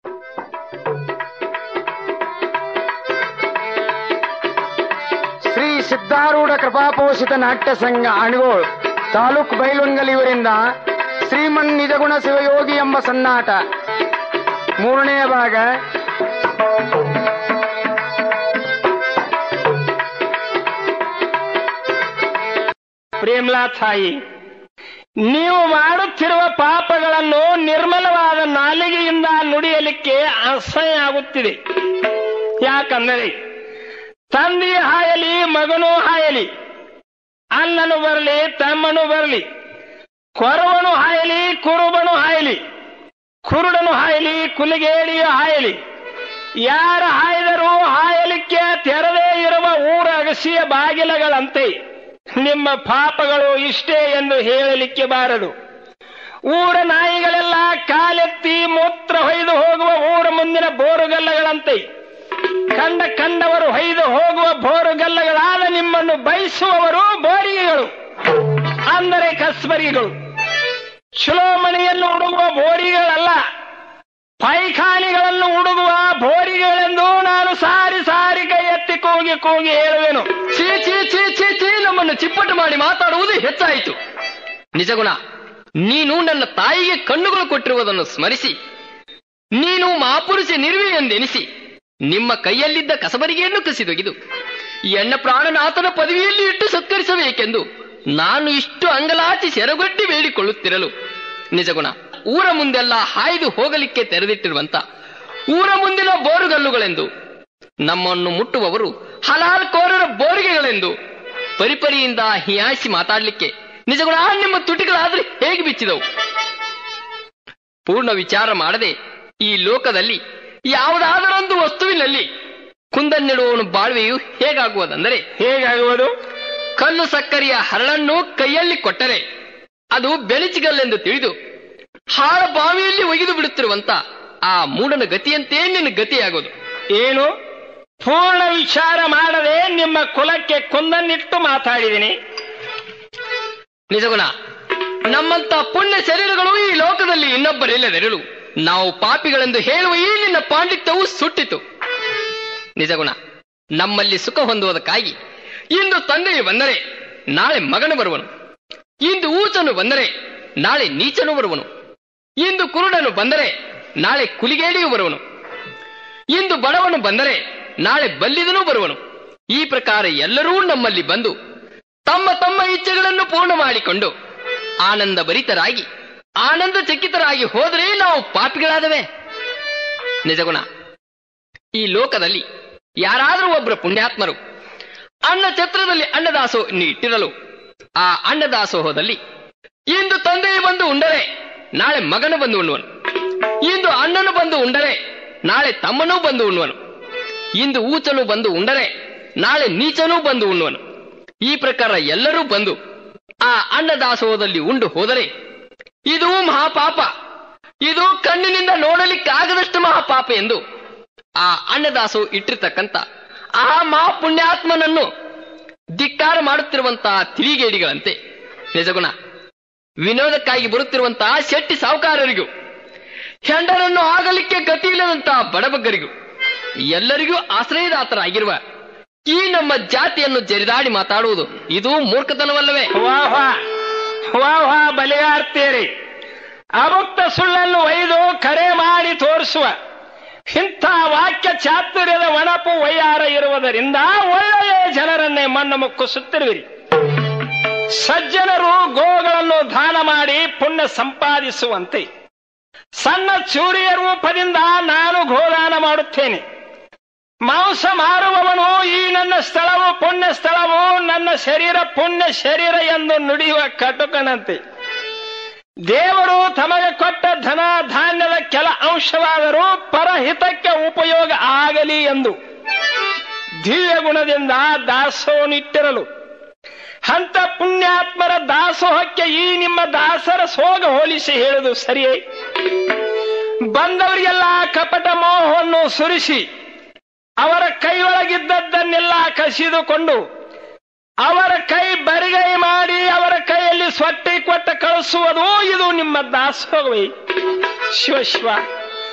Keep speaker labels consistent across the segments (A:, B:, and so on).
A: ಶ್ರೀ ಸಿದ್ಧಾರೂಢ ಕೃಪಾಪೋಷಿತ ನಾಟ್ಯ ಸಂಘ ಅಣಗೋಳ್ ತಾಲೂಕ್ ಬೈಲುಂಗಲ್ ಇವರಿಂದ ಶ್ರೀಮನ್ ನಿಜಗುಣ ಶಿವಯೋಗಿ ಎಂಬ ಸನ್ನಾಟ ಮೂರನೆಯ ಭಾಗ
B: ಪ್ರೇಮ್ಲಾ ತಾಯಿ ನೀವು ಮಾಡುತ್ತಿರುವ ಪಾಪಗಳನ್ನು ನಿರ್ಮಲವಾದ ನಾಲಿಗೆಯಿಂದ ನುಡಿಯಲಿಕ್ಕೆ ಅಸಹ್ಯ ಆಗುತ್ತಿದೆ ಯಾಕಂದರೆ ತಂದೆ ಹಾಯಲಿ ಮಗನೂ ಹಾಯಲಿ ಅಣ್ಣನು ಬರಲಿ ತಮ್ಮನು ಬರಲಿ ಕೊರವನು ಹಾಯಲಿ ಕುರುಬನು ಹಾಯಲಿ ಕುರುಡನು ಹಾಯಲಿ ಕುಲಿಗೇಡಿಯು ಹಾಯಲಿ ಯಾರ ಹಾಯ್ದರೂ ಹಾಯಲಿಕ್ಕೆ ತೆರದೇ ಇರುವ ಊರ ಅಗಸಿಯ ಬಾಗಿಲಗಳಂತೆ ನಿಮ್ಮ ಪಾಪಗಳು ಇಷ್ಟೇ ಎಂದು ಹೇಳಲಿಕ್ಕೆ ಬಾರದು ಊರ ನಾಯಿಗಳೆಲ್ಲ ಕಾಲೆತ್ತಿ ಮೂತ್ರ ಹೊಯ್ದು ಹೋಗುವ ಊರ ಮುಂದಿನ ಬೋರುಗಲ್ಲಗಳಂತೆ ಕಂಡ ಕಂಡವರು ಹೊಯ್ದು ಹೋಗುವ ಬೋರುಗಲ್ಲಗಳಾದ ನಿಮ್ಮನ್ನು ಬಯಸುವವರು ಬೋರಿಗೆಗಳು ಅಂದರೆ ಕಸ್ಬರಿಗಳು ಚುಲೋಮಣಿಯನ್ನು ಹುಡುಗುವ ಬೋರಿಗಳಲ್ಲ ಪೈಖಾನಿಗಳನ್ನು ಹುಡುಗುವ ಬೋರಿಗಳೆಂದು ನಾನು ಸಾರಿ ಸಾರಿ ಕೈ ಎತ್ತಿ ಕೂಗಿ ಕೂಗಿ ಹೇಳುವೆನು
C: ಛೀ ಛೀ ಛೀ ಛೀ ಛೀ ನಮ್ಮನ್ನು ಚಿಪ್ಪಟ್ಟು ಮಾಡಿ ಮಾತಾಡುವುದು ಹೆಚ್ಚಾಯಿತು ನಿಜಗುಣ ನೀನು ನನ್ನ ತಾಯಿಗೆ ಕಣ್ಣುಗಳು ಕೊಟ್ಟಿರುವುದನ್ನು ಸ್ಮರಿಸಿ ನೀನು ಮಾಪುರುಷ ನಿರ್ವಿ ಎಂದೆನಿಸಿ ನಿಮ್ಮ ಕೈಯಲ್ಲಿದ್ದ ಕಸಬರಿಗೆಯನ್ನು ಕಸಿದೊಗೆದು ಎಣ್ಣ ಪ್ರಾಣನಾಥನ ಪದವಿಯಲ್ಲಿ ಇಟ್ಟು ಸತ್ಕರಿಸಬೇಕೆಂದು ನಾನು ಇಷ್ಟು ಅಂಗಲಾಚಿ ಸೆರಗೊಡ್ಡಿ ಬೇಡಿಕೊಳ್ಳುತ್ತಿರಲು ನಿಜಗುಣ ಊರ ಮುಂದೆಲ್ಲ ಹಾಯ್ದು ಹೋಗಲಿಕ್ಕೆ ತೆರೆದಿಟ್ಟಿರುವಂತ ಊರ ಮುಂದಿನ ಬೋರುಗಲ್ಲುಗಳೆಂದು ನಮ್ಮನ್ನು ಮುಟ್ಟುವವರು ಹಲಾಲ್ ಕೋರರ ಬೋರಿಗೆಗಳೆಂದು ಪರಿಪರಿಯಿಂದ ಹಿಯಾಯಿಸಿ ಮಾತಾಡ್ಲಿಕ್ಕೆ ನಿಜಗುಣ ನಿಮ್ಮ ತುಟಿಗಳಾದ್ರೆ ಹೇಗೆ ಬಿಚ್ಚಿದವು ಪೂರ್ಣ ವಿಚಾರ ಮಾಡದೆ ಈ ಲೋಕದಲ್ಲಿ ಯಾವುದಾದರೊಂದು ವಸ್ತುವಿನಲ್ಲಿ ಕುಂದನ್ನಿಡುವವನು ಬಾಳ್ವೆಯು ಹೇಗಾಗುವುದಂದರೆ
B: ಹೇಗಾಗುವುದು
C: ಕಲ್ಲು ಸಕ್ಕರೆಯ ಹರಳನ್ನು ಕೈಯಲ್ಲಿ ಕೊಟ್ಟರೆ ಅದು ಬೆಳಚಿಗಲ್ಲೆಂದು ತಿಳಿದು ಹಾಳ ಬಾವಿಯಲ್ಲಿ ಒಗೆದು ಬಿಡುತ್ತಿರುವಂತ ಆ ಮೂಢನ ಗತಿಯಂತೆ ನಿನ್ನ ಗತಿಯಾಗೋದು
B: ಏನು ಪೂರ್ಣ ವಿಚಾರ ಮಾಡದೆ ನಿಮ್ಮ ಕುಲಕ್ಕೆ ಕುಂದನ್ನಿಟ್ಟು ಮಾತಾಡಿದ್ದೀನಿ
C: ನಿಜಗುಣ ನಮ್ಮಂತ ಪುಣ್ಯ ಶರೀರಗಳು ಈ ಲೋಕದಲ್ಲಿ ಇನ್ನೊಬ್ಬರಿಲ್ಲದಿರಲು ನಾವು ಪಾಪಿಗಳೆಂದು ಹೇಳುವ ಈ ನಿನ್ನ ಪಾಂಡಿತ್ಯವು ಸುಟ್ಟಿತು ನಿಜಗುಣ ನಮ್ಮಲ್ಲಿ ಸುಖ ಹೊಂದುವುದಕ್ಕಾಗಿ ಇಂದು ತಂದೆಯು ಬಂದರೆ ನಾಳೆ ಮಗನು ಬರುವನು ಇಂದು ಊಚನು ಬಂದರೆ ನಾಳೆ ನೀಚನು ಬರುವನು ಇಂದು ಕುರುಡನು ಬಂದರೆ ನಾಳೆ ಕುಲಿಗೇಡಿಯು ಬರುವನು ಇಂದು ಬಡವನು ಬಂದರೆ ನಾಳೆ ಬಲ್ಲಿದನೂ ಬರುವನು ಈ ಪ್ರಕಾರ ಎಲ್ಲರೂ ನಮ್ಮಲ್ಲಿ ಬಂದು ತಮ್ಮ ತಮ್ಮ ಇಚ್ಛೆಗಳನ್ನು ಪೂರ್ಣ ಮಾಡಿಕೊಂಡು ಆನಂದ ಭರಿತರಾಗಿ ಆನಂದ ಚಕಿತರಾಗಿ ಹೋದರೆ ನಾವು ಪಾಪಿಗಳಾದವೆ ನಿಜಗುಣ ಈ ಲೋಕದಲ್ಲಿ ಯಾರಾದರೂ ಒಬ್ಬರ ಪುಣ್ಯಾತ್ಮರು ಅನ್ನ ಛತ್ರದಲ್ಲಿ ಅನ್ನದಾಸೋ ಇಟ್ಟಿರಲು ಆ ಅನ್ನದಾಸೋಹದಲ್ಲಿ ಇಂದು ತಂದೆಯು ಬಂದು ಉಂಡರೆ ನಾಳೆ ಮಗನು ಬಂದು ಉಣ್ಣುವನು ಇಂದು ಅಣ್ಣನು ಬಂದು ಉಂಡರೆ ನಾಳೆ ತಮ್ಮನೂ ಬಂದು ಉಣ್ಣುವನು ಇಂದು ಊಚನು ಬಂದು ಉಂಡರೆ ನಾಳೆ ನೀಚನೂ ಬಂದು ಉಣ್ಣುವನು ಈ ಪ್ರಕಾರ ಎಲ್ಲರೂ ಬಂದು ಆ ಅನ್ನದಾಸೋಹದಲ್ಲಿ ಉಂಡು ಹೋದರೆ ಇದು ಮಹಾಪಾಪ ಇದು ಕಣ್ಣಿನಿಂದ ನೋಡಲಿಕ್ಕಾಗದಷ್ಟು ಮಹಾಪಾಪ ಎಂದು ಆ ಅನ್ನದಾಸು ಇಟ್ಟಿರ್ತಕ್ಕಂಥ ಆ ಮಹಾಪುಣ್ಯಾತ್ಮನನ್ನು ಧಿಕ್ಕಾರ ಮಾಡುತ್ತಿರುವಂತಹ ತಿರಿಗೇಡಿಗಳಂತೆ ನಿಜಗುಣ ವಿನೋದಕ್ಕಾಗಿ ಬರುತ್ತಿರುವಂತಹ ಶೆಟ್ಟಿ ಸಾಹುಕಾರರಿಗೂ ಹೆಂಡರನ್ನು ಆಗಲಿಕ್ಕೆ ಗತಿ ಇಲ್ಲದಂತಹ ಬಡಬಗ್ಗರಿಗೂ ಎಲ್ಲರಿಗೂ ಆಶ್ರಯದಾತರಾಗಿರುವ ಈ ನಮ್ಮ ಜಾತಿಯನ್ನು ಜರಿದಾಡಿ ಮಾತಾಡುವುದು ಇದು ಮೂರ್ಖತನವಲ್ಲವೇ
B: ವಾ ವಾ ವಾ ವಾ ಬಲಿಗಾರ್ತೀರಿ ಅಭುಕ್ತ ಸುಳ್ಳನ್ನು ಒಯ್ದು ಕರೆ ಮಾಡಿ ತೋರಿಸುವ ಇಂಥ ವಾಕ್ಯ ಚಾತುರ್ಯದ ಒಣಪು ವೈಯಾರ ಇರುವುದರಿಂದ ಒಳ್ಳೆಯ ಜನರನ್ನೇ ಮಣ್ಣು ಮುಕ್ಕಿಸುತ್ತಿರುವಿರಿ ಸಜ್ಜನರು ಗೋಗಳನ್ನು ದಾನ ಮಾಡಿ ಪುಣ್ಯ ಸಂಪಾದಿಸುವಂತೆ ಸಣ್ಣ ಚೂರಿಯ ರೂಪದಿಂದ ನಾನು ಗೋದಾನ ಮಾಡುತ್ತೇನೆ ಮಾಂಸ ಮಾರುವವನು ಈ ನನ್ನ ಸ್ಥಳವು ಪುಣ್ಯ ಸ್ಥಳವು ನನ್ನ ಶರೀರ ಪುಣ್ಯ ಶರೀರ ಎಂದು ನುಡಿಯುವ ಕಟುಕನಂತೆ ದೇವರು ತಮಗೆ ಕೊಟ್ಟ ಧನ ಧಾನ್ಯದ ಕೆಲ ಅಂಶವಾದರೂ ಪರಹಿತಕ್ಕೆ ಉಪಯೋಗ ಆಗಲಿ ಎಂದು ದಿವ್ಯ ಗುಣದಿಂದ ದಾಸೋನಿಟ್ಟಿರಲು ಅಂತ ಪುಣ್ಯಾತ್ಮರ ದಾಸೋಹಕ್ಕೆ ಈ ನಿಮ್ಮ ದಾಸರ ಸೋಗ ಹೋಲಿಸಿ ಹೇಳುದು ಸರಿಯೇ ಬಂದವರಿಗೆಲ್ಲ ಕಪಟ ಮೋಹವನ್ನು ಸುರಿಸಿ ಅವರ ಕೈಯೊಳಗಿದ್ದದ್ದನ್ನೆಲ್ಲ ಕಸಿದುಕೊಂಡು ಅವರ ಕೈ ಬರಿಗೈ ಮಾಡಿ ಅವರ ಕೈಯಲ್ಲಿ ಸೊಟ್ಟಿ ಕೊಟ್ಟ ಕಳಿಸುವುದು ಇದು ನಿಮ್ಮ ದಾಸೋಹವೇ ಶಿವ ಶಿವ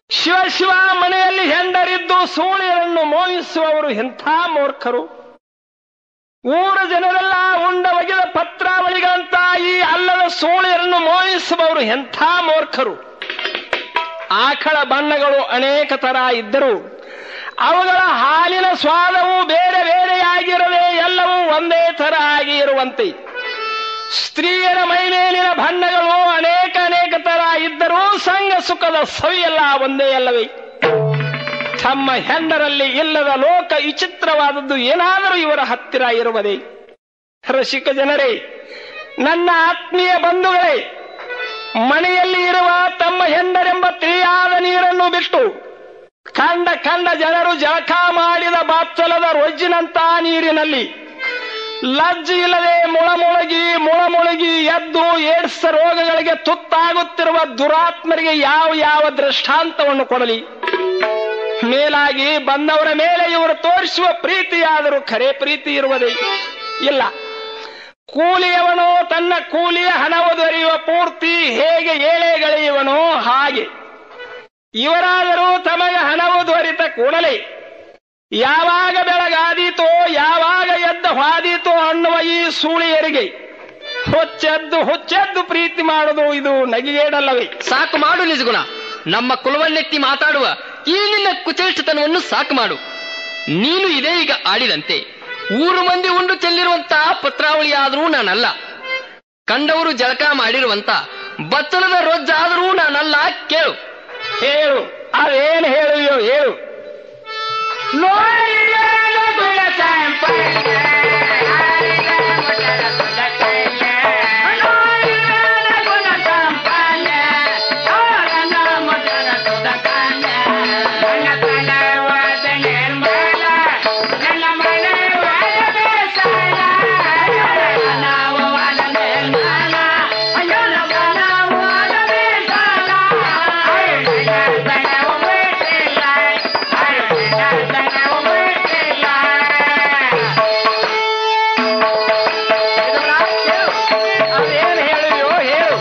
B: ಶಿವ ಶಿವ ಮನೆಯಲ್ಲಿ ಹೆಂಡರಿದ್ದು ಸೂಳಿಯರನ್ನು ಮೋಹಿಸುವವರು ಎಂಥ ಮೂರ್ಖರು ಊರ ಜನರೆಲ್ಲ ಉಂಡ ಒಗೆದ ಪತ್ರಾವಳಿಗಳಂತ ಈ ಅಲ್ಲದ ಸೂಳಿಯರನ್ನು ಮೋಹಿಸುವವರು ಎಂಥ ಮೂರ್ಖರು ಆಕಳ ಬಣ್ಣಗಳು ಅನೇಕ ತರ ಇದ್ದರು ಅವುಗಳ ಹಾಲಿನ ಸ್ವಾದವು ಬೇರೆ ಬೇರೆಯಾಗಿರದೆ ಎಲ್ಲವೂ ಒಂದೇ ತರ ಆಗಿ ಇರುವಂತೆ ಸ್ತ್ರೀಯರ ಮೈಮೇಲಿನ ಬಣ್ಣಗಳು ಅನೇಕ ಅನೇಕ ತರ ಇದ್ದರೂ ಸಂಘ ಸುಖದ ಸವಿಯೆಲ್ಲ ಒಂದೇ ಅಲ್ಲವೇ ತಮ್ಮ ಹೆಂಡರಲ್ಲಿ ಇಲ್ಲದ ಲೋಕ ವಿಚಿತ್ರವಾದದ್ದು ಏನಾದರೂ ಇವರ ಹತ್ತಿರ ಇರುವುದೇ ರಸಿಕ ಜನರೇ ನನ್ನ ಆತ್ಮೀಯ ಬಂಧುಗಳೇ ಮನೆಯಲ್ಲಿ ಇರುವ ತಮ್ಮ ಹೆಂಡರೆಂಬ ತಿಳಿಯಾದ ನೀರನ್ನು ಬಿಟ್ಟು ಕಂಡ ಕಂಡ ಜನರು ಜಳಕ ಮಾಡಿದ ಬಾಚಲದ ರೊಜ್ಜಿನಂತ ನೀರಿನಲ್ಲಿ ಲಜ್ಜೆ ಇಲ್ಲದೆ ಮುಳಮುಳಗಿ ಮುಳಮುಳಗಿ ಎದ್ದು ಏಡ್ಸ್ ರೋಗಗಳಿಗೆ ತುತ್ತಾಗುತ್ತಿರುವ ದುರಾತ್ಮರಿಗೆ ಯಾವ ಯಾವ ದೃಷ್ಟಾಂತವನ್ನು ಕೊಡಲಿ ಮೇಲಾಗಿ ಬಂದವರ ಮೇಲೆ ಇವರು ತೋರಿಸುವ ಪ್ರೀತಿಯಾದರೂ ಖರೆ ಪ್ರೀತಿ ಇರುವುದೇ ಇಲ್ಲ ಕೂಲಿಯವನು ತನ್ನ ಕೂಲಿಯ ಹಣವು ದೊರೆಯುವ ಪೂರ್ತಿ ಹೇಗೆ ಏಳೆಗಳೆಯುವನೋ ಹಾಗೆ ಇವರಾದರೂ ತಮಗೆ ಹಣವು ದೊರೆತ ಕೂಡಲೇ ಯಾವಾಗ ಬೆಳಗಾದೀತೋ ಯಾವಾಗ ಎದ್ದ ಹಾದೀತೋ ಅನ್ನುವ ಈ ಸೂಳಿಯರಿಗೆ ಹುಚ್ಚೆದ್ದು ಹುಚ್ಚೆದ್ದು ಪ್ರೀತಿ ಮಾಡುವುದು ಇದು ನಗಿಗೇಡಲ್ಲವೇ
C: ಸಾಕು ಮಾಡು ನಿಜಗುಣ ನಮ್ಮ ಕುಲವನ್ನೆತ್ತಿ ಮಾತಾಡುವ ಈ ನಿನ್ನ ಕುಚೇಷ್ಟತನವನ್ನು ಸಾಕು ಮಾಡು ನೀನು ಇದೇ ಈಗ ಆಡಿದಂತೆ ಊರು ಮಂದಿ ಉಂಡು ಚೆಲ್ಲಿರುವಂತಹ ಪತ್ರಾವಳಿ ಆದರೂ ನಾನಲ್ಲ ಕಂಡವರು ಜಳಕ ಮಾಡಿರುವಂತ ಬತ್ತಲದ ರೊಜ್ಜಾದರೂ ನಾನಲ್ಲ ಕೇಳು
B: ಹೇಳು ಅದೇನು ಹೇಳುವಿಯೋ ಹೇಳು ಅದೇನು ಹೇಳುವಿಯೋ ಹೇಳು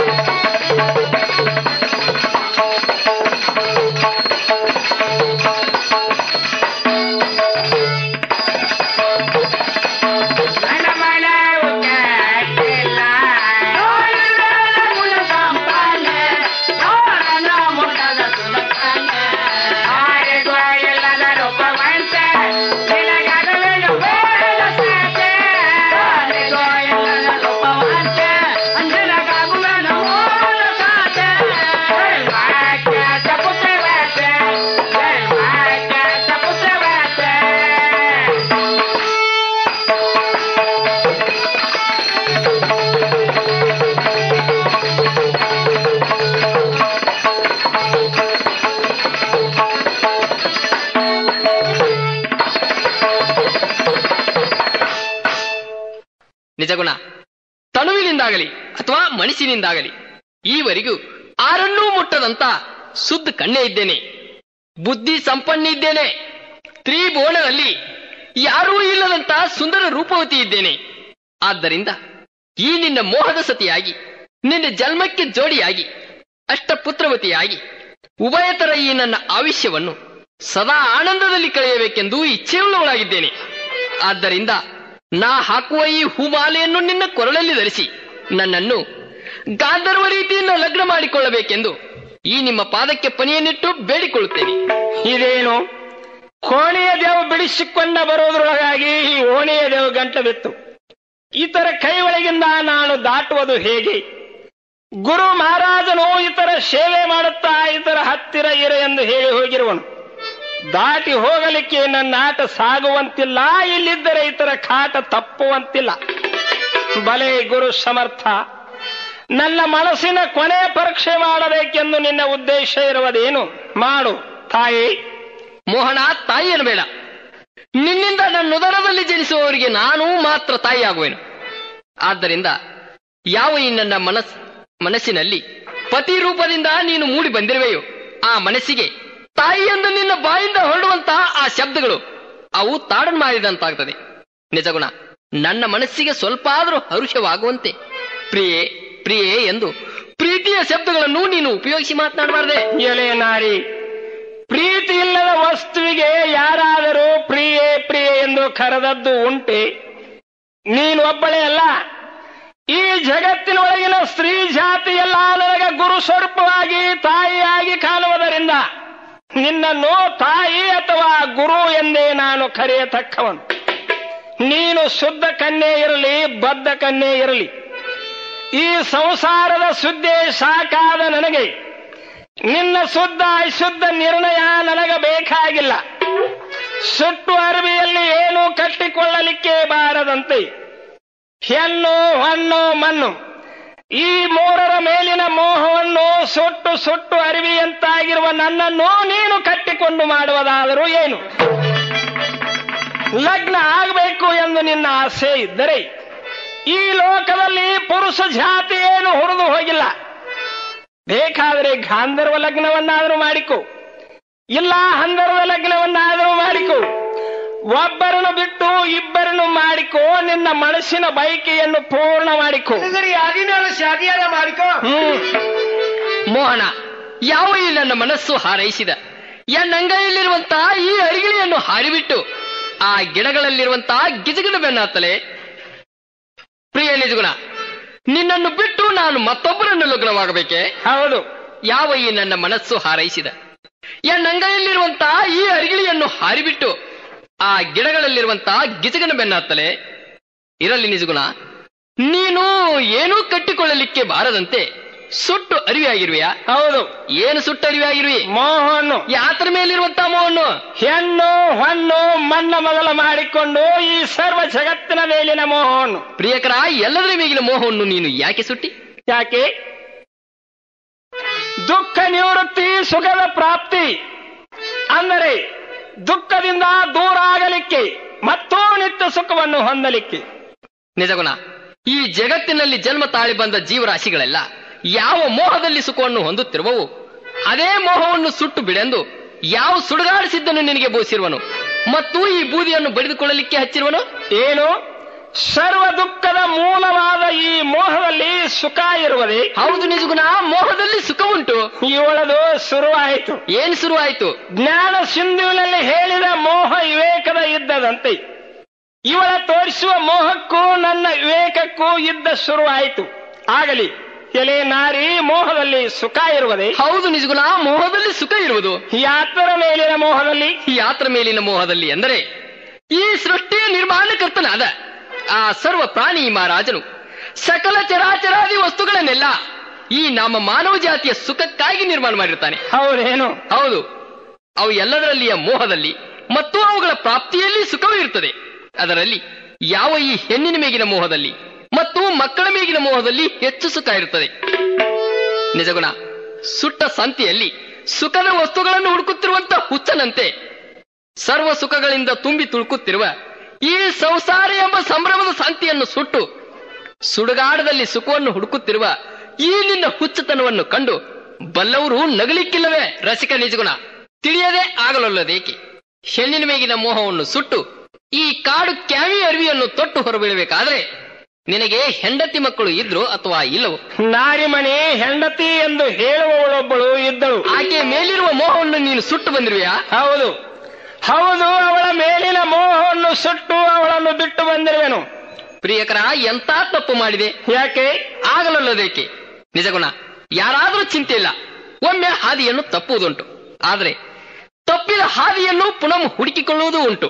C: ನಿಜಗುಣ ತನುವಿನಿಂದಾಗಲಿ ಅಥವಾ ಮನಸ್ಸಿನಿಂದಾಗಲಿ ಈವರೆಗೂ ಆರನ್ನೂ ಮುಟ್ಟದಂತ ಶುದ್ಧ ಕಣ್ಣೇ ಇದ್ದೇನೆ ಬುದ್ಧಿ ಸಂಪನ್ನ ಇದ್ದೇನೆ ತ್ರಿಭುವನದಲ್ಲಿ ಯಾರೂ ಇಲ್ಲದಂತ ಸುಂದರ ರೂಪವತಿ ಇದ್ದೇನೆ ಆದ್ದರಿಂದ ಈ ನಿನ್ನ ಮೋಹದ ಸತಿಯಾಗಿ ನಿನ್ನ ಜನ್ಮಕ್ಕೆ ಜೋಡಿಯಾಗಿ ಅಷ್ಟಪುತ್ರವತಿಯಾಗಿ ಉಭಯತರ ಈ ನನ್ನ ಆವಿಷ್ಯವನ್ನು ಸದಾ ಆನಂದದಲ್ಲಿ ಕಳೆಯಬೇಕೆಂದು ಇಚ್ಛೆಯುಳ್ಳವಳಾಗಿದ್ದೇನೆ ಆದ್ದರಿಂದ ನಾ ಹಾಕುವ ಈ ಹೂಮಾಲೆಯನ್ನು ನಿನ್ನ ಕೊರಳಲ್ಲಿ ಧರಿಸಿ ನನ್ನನ್ನು ಗಾಂಧರ್ವ ರೀತಿಯಿಂದ ಲಗ್ನ ಮಾಡಿಕೊಳ್ಳಬೇಕೆಂದು ಈ ನಿಮ್ಮ ಪಾದಕ್ಕೆ ಪನಿಯನ್ನಿಟ್ಟು ಬೇಡಿಕೊಳ್ಳುತ್ತೇನೆ
B: ಇದೇನು ಕೋಣೆಯ ದೇವು ಬಿಡಿಸಿಕೊಂಡ ಬರೋದ್ರೊಳಗಾಗಿ ಈ ಓಣೆಯ ದೇವು ಗಂಟ ಬಿತ್ತು ಇತರ ಕೈ ಒಳಗಿಂದ ನಾನು ದಾಟುವುದು ಹೇಗೆ ಗುರು ಮಹಾರಾಜನು ಇತರ ಸೇವೆ ಮಾಡುತ್ತಾ ಇತರ ಹತ್ತಿರ ಇರು ಎಂದು ಹೇಳಿ ಹೋಗಿರುವನು ದಾಟಿ ಹೋಗಲಿಕ್ಕೆ ನನ್ನ ಆಟ ಸಾಗುವಂತಿಲ್ಲ ಇಲ್ಲಿದ್ದರೆ ಇತರ ಕಾಟ ತಪ್ಪುವಂತಿಲ್ಲ ಬಲೆ ಗುರು ಸಮರ್ಥ ನನ್ನ ಮನಸ್ಸಿನ ಕೊನೆ ಪರೀಕ್ಷೆ ಮಾಡಬೇಕೆಂದು ನಿನ್ನ ಉದ್ದೇಶ ಇರುವುದೇನು ಮಾಡು ತಾಯಿ
C: ಮೋಹನ ತಾಯಿ ಅನ್ನಬೇಡ ನಿನ್ನಿಂದ ನನ್ನ ಉದರದಲ್ಲಿ ಜನಿಸುವವರಿಗೆ ನಾನು ಮಾತ್ರ ತಾಯಿಯಾಗುವೆನು ಆದ್ದರಿಂದ ಯಾವ ಈ ನನ್ನ ಮನಸ್ ಮನಸ್ಸಿನಲ್ಲಿ ಪತಿ ರೂಪದಿಂದ ನೀನು ಮೂಡಿ ಬಂದಿರುವೆಯೋ ಆ ಮನಸ್ಸಿಗೆ ತಾಯಿ ಎಂದು ನಿನ್ನ ಬಾಯಿಂದ ಹೊರಡುವಂತಹ ಆ ಶಬ್ದಗಳು ಅವು ತಾಡನ್ ಮಾಡಿದಂತಾಗ್ತದೆ ನಿಜಗುಣ ನನ್ನ ಮನಸ್ಸಿಗೆ ಸ್ವಲ್ಪ ಆದರೂ ಹರುಷವಾಗುವಂತೆ ಪ್ರಿಯೆ ಪ್ರಿಯೆ ಎಂದು ಪ್ರೀತಿಯ ಶಬ್ದಗಳನ್ನು ನೀನು ಉಪಯೋಗಿಸಿ ಮಾತನಾಡಬಾರ್ದೆ
B: ಎಲೆ ನಾರಿ ಪ್ರೀತಿ ಇಲ್ಲದ ವಸ್ತುವಿಗೆ ಯಾರಾದರೂ ಪ್ರಿಯೆ ಪ್ರಿಯೆ ಎಂದು ಕರೆದದ್ದು ಉಂಟೆ ನೀನು ಒಬ್ಬಳೇ ಅಲ್ಲ ಈ ಜಗತ್ತಿನ ಒಳಗಿನ ಸ್ತ್ರೀ ಜಾತಿ ಎಲ್ಲ ನನಗೆ ಗುರು ಸ್ವರೂಪವಾಗಿ ತಾಯಿಯಾಗಿ ಕಾಣುವುದರಿಂದ ನಿನ್ನನ್ನು ತಾಯಿ ಅಥವಾ ಗುರು ಎಂದೇ ನಾನು ಕರೆಯತಕ್ಕವನು ನೀನು ಶುದ್ಧ ಕನ್ಯೆ ಇರಲಿ ಬದ್ಧ ಕನ್ಯೆ ಇರಲಿ ಈ ಸಂಸಾರದ ಸುದ್ದಿ ಸಾಕಾದ ನನಗೆ ನಿನ್ನ ಶುದ್ಧ ಅಶುದ್ಧ ನಿರ್ಣಯ ನನಗೆ ಬೇಕಾಗಿಲ್ಲ ಸುಟ್ಟು ಅರಬಿಯಲ್ಲಿ ಏನು ಕಟ್ಟಿಕೊಳ್ಳಲಿಕ್ಕೆ ಬಾರದಂತೆ ಹೆಣ್ಣು ಹಣ್ಣು ಮಣ್ಣು ಈ ಮೂರರ ಮೇಲಿನ ಮೋಹವನ್ನು ಸುಟ್ಟು ಸುಟ್ಟು ಅರಿವಿಯಂತಾಗಿರುವ ನನ್ನನ್ನು ನೀನು ಕಟ್ಟಿಕೊಂಡು ಮಾಡುವುದಾದರೂ ಏನು ಲಗ್ನ ಆಗಬೇಕು ಎಂದು ನಿನ್ನ ಆಸೆ ಇದ್ದರೆ ಈ ಲೋಕದಲ್ಲಿ ಪುರುಷ ಜಾತಿ ಏನು ಹುರಿದು ಹೋಗಿಲ್ಲ ಬೇಕಾದರೆ ಗಾಂಧರ್ವ ಲಗ್ನವನ್ನಾದರೂ ಮಾಡಿಕೊ ಇಲ್ಲ ಹಂದರ್ವ ಲಗ್ನವನ್ನಾದರೂ ಮಾಡಿಕೊ ಒಬ್ಬರನ್ನು ಬಿಟ್ಟು ಇಬ್ಬರನ್ನು ಮಾಡಿಕೊ ನಿನ್ನ ಮನಸ್ಸಿನ ಬಯಕೆಯನ್ನು ಪೂರ್ಣ ಮಾಡಿಕೊ
A: ಸರಿ ಹದಿನೇಳು ಶಾದಿಯಾದ ಮಾಡಿಕೋ
B: ಹ್ಮ್
C: ಮೋಹನ ಯಾವ ಈ ನನ್ನ ಮನಸ್ಸು ಹಾರೈಸಿದ ಎನ್ನಂಗೈಯಲ್ಲಿರುವಂತಹ ಈ ಅರಿಗಿಳಿಯನ್ನು ಹಾರಿಬಿಟ್ಟು ಆ ಗಿಡಗಳಲ್ಲಿರುವಂತಹ ಗಿಜಗಿದ ಬೆನ್ನಾತಲೆ ಪ್ರಿಯ ನಿಜಗುಣ ನಿನ್ನನ್ನು ಬಿಟ್ಟು ನಾನು ಮತ್ತೊಬ್ಬರನ್ನು ಲಗ್ನವಾಗಬೇಕೆ
B: ಹೌದು
C: ಯಾವ ಈ ನನ್ನ ಮನಸ್ಸು ಹಾರೈಸಿದ ಎನ್ನಂಗೈಯಲ್ಲಿರುವಂತಹ ಈ ಅರಿಗಿಳಿಯನ್ನು ಹಾರಿಬಿಟ್ಟು ಆ ಗಿಡಗಳಲ್ಲಿರುವಂತಹ ಗಿಜಗನ ಬೆನ್ನಾತಲೆ ಇರಲಿ ನಿಜಗುಣ ನೀನು ಏನೂ ಕಟ್ಟಿಕೊಳ್ಳಲಿಕ್ಕೆ ಬಾರದಂತೆ ಸುಟ್ಟು ಅರಿವಿಯಾಗಿರುವೆಯಾ
B: ಹೌದು
C: ಏನು ಸುಟ್ಟು ಅರಿವಿಯಾಗಿರುವೆ
B: ಮೋಹನ್ನು
C: ಯಾತ್ರ ಮೇಲಿರುವಂತಹ ಮೋಹನ್ನು
B: ಹೆಣ್ಣು ಹಣ್ಣು ಮಣ್ಣ ಮೊದಲು ಮಾಡಿಕೊಂಡು ಈ ಸರ್ವ ಜಗತ್ತಿನ ಮೇಲಿನ ಮೋಹವನ್ನು
C: ಪ್ರಿಯಕರ ಎಲ್ಲದರ ಮೇಗಿನ ಮೋಹವನ್ನು ನೀನು ಯಾಕೆ ಸುಟ್ಟಿ
B: ಯಾಕೆ ದುಃಖ ನಿವೃತ್ತಿ ಸುಖದ ಪ್ರಾಪ್ತಿ ಅಂದರೆ ದುಃಖದಿಂದ ದೂರ ಆಗಲಿಕ್ಕೆ ಮತ್ತೂ ನಿತ್ಯ ಸುಖವನ್ನು ಹೊಂದಲಿಕ್ಕೆ
C: ನಿಜಗುಣ ಈ ಜಗತ್ತಿನಲ್ಲಿ ಜನ್ಮ ತಾಳಿ ಬಂದ ಜೀವರಾಶಿಗಳೆಲ್ಲ ಯಾವ ಮೋಹದಲ್ಲಿ ಸುಖವನ್ನು ಹೊಂದುತ್ತಿರುವವು ಅದೇ ಮೋಹವನ್ನು ಸುಟ್ಟು ಬಿಡೆಂದು ಯಾವ ಸುಡುಗಾಡಿಸಿದ್ದನ್ನು ನಿನಗೆ ಬೋಸಿರುವನು ಮತ್ತು ಈ ಬೂದಿಯನ್ನು ಬಡಿದುಕೊಳ್ಳಲಿಕ್ಕೆ ಹಚ್ಚಿರುವನು
B: ಏನು ಸರ್ವ ದುಃಖದ ಮೂಲವಾದ ಈ ಮೋಹದಲ್ಲಿ ಸುಖ ಇರುವುದೇ
C: ಹೌದು ನಿಜಗುಣ ಮೋಹದಲ್ಲಿ ಸುಖ ಉಂಟು
B: ಇವಳದು ಶುರುವಾಯಿತು
C: ಏನ್ ಶುರುವಾಯಿತು
B: ಜ್ಞಾನ ಸಿಂಧುವಿನಲ್ಲಿ ಹೇಳಿದ ಮೋಹ ವಿವೇಕದ ಇದ್ದದಂತೆ ಇವಳ ತೋರಿಸುವ ಮೋಹಕ್ಕೂ ನನ್ನ ವಿವೇಕಕ್ಕೂ ಇದ್ದ ಶುರುವಾಯಿತು ಆಗಲಿ ಎಲೆ ನಾರಿ ಮೋಹದಲ್ಲಿ ಸುಖ ಇರುವುದೇ
C: ಹೌದು ನಿಜಗುಣ ಮೋಹದಲ್ಲಿ ಸುಖ ಇರುವುದು
B: ಯಾತರ ಮೇಲಿನ ಮೋಹದಲ್ಲಿ
C: ಈ ಯಾತ್ರ ಮೇಲಿನ ಮೋಹದಲ್ಲಿ ಎಂದರೆ ಈ ಸೃಷ್ಟಿಯ ನಿರ್ಮಾಣಕರ್ತನಾದ ಆ ಸರ್ವ ಪ್ರಾಣಿ ಮಹಾರಾಜನು ಸಕಲ ಚರಾಚರಾದಿ ವಸ್ತುಗಳನ್ನೆಲ್ಲ ಈ ನಮ್ಮ ಮಾನವ ಜಾತಿಯ ಸುಖಕ್ಕಾಗಿ ನಿರ್ಮಾಣ ಮಾಡಿರ್ತಾನೆ
B: ಹೌದೇನು
C: ಹೌದು ಅವು ಎಲ್ಲದರಲ್ಲಿಯ ಮೋಹದಲ್ಲಿ ಮತ್ತು ಅವುಗಳ ಪ್ರಾಪ್ತಿಯಲ್ಲಿ ಸುಖವೂ ಇರುತ್ತದೆ ಅದರಲ್ಲಿ ಯಾವ ಈ ಹೆಣ್ಣಿನ ಮೇಗಿನ ಮೋಹದಲ್ಲಿ ಮತ್ತು ಮಕ್ಕಳ ಮೇಗಿನ ಮೋಹದಲ್ಲಿ ಹೆಚ್ಚು ಸುಖ ಇರುತ್ತದೆ ನಿಜಗುಣ ಸುಟ್ಟ ಸಂತಿಯಲ್ಲಿ ಸುಖದ ವಸ್ತುಗಳನ್ನು ಹುಡುಕುತ್ತಿರುವಂತ ಹುಚ್ಚನಂತೆ ಸರ್ವ ಸುಖಗಳಿಂದ ತುಂಬಿ ತುಳುಕುತ್ತಿರುವ ಈ ಸಂಸಾರ ಎಂಬ ಸಂಭ್ರಮದ ಸಂತಿಯನ್ನು ಸುಟ್ಟು ಸುಡುಗಾಡದಲ್ಲಿ ಸುಖವನ್ನು ಹುಡುಕುತ್ತಿರುವ ಈ ನಿನ್ನ ಹುಚ್ಚತನವನ್ನು ಕಂಡು ಬಲ್ಲವರು ನಗಲಿಕ್ಕಿಲ್ಲವೇ ರಸಿಕ ನಿಜಗುಣ ತಿಳಿಯದೆ ಆಗಲೊಲ್ಲದೇಕೆ ಹೆಣ್ಣಿನ ಮೇಗಿನ ಮೋಹವನ್ನು ಸುಟ್ಟು ಈ ಕಾಡು ಕ್ಯಾವಿ ಅರಿವಿಯನ್ನು ತೊಟ್ಟು ಹೊರಬೀಳಬೇಕಾದ್ರೆ ನಿನಗೆ ಹೆಂಡತಿ ಮಕ್ಕಳು ಇದ್ರು ಅಥವಾ ಇಲ್ಲವೋ
B: ನಾರಿಮಣಿ ಹೆಂಡತಿ ಎಂದು ಹೇಳುವವಳೊಬ್ಬಳು ಇದ್ದಳು
C: ಆಕೆ ಮೇಲಿರುವ ಮೋಹವನ್ನು ನೀನು ಸುಟ್ಟು ಬಂದಿರುವೆಯಾ
B: ಹೌದು ಹೌದು ಅವಳ ಮೇಲಿನ ಮೋಹವನ್ನು ಸುಟ್ಟು ಅವಳನ್ನು ಬಿಟ್ಟು ಬಂದಿರುವೆನು
C: ಪ್ರಿಯಕರ ಎಂತ ತಪ್ಪು ಮಾಡಿದೆ
B: ಯಾಕೆ
C: ಆಗಲಲ್ಲದೇಕೆ ನಿಜಗುಣ ಯಾರಾದರೂ ಚಿಂತೆ ಇಲ್ಲ ಒಮ್ಮೆ ಹಾದಿಯನ್ನು ತಪ್ಪುವುದುಂಟು ಆದರೆ ತಪ್ಪಿದ ಹಾದಿಯನ್ನು ಪುನಃ ಹುಡುಕಿಕೊಳ್ಳುವುದೂ ಉಂಟು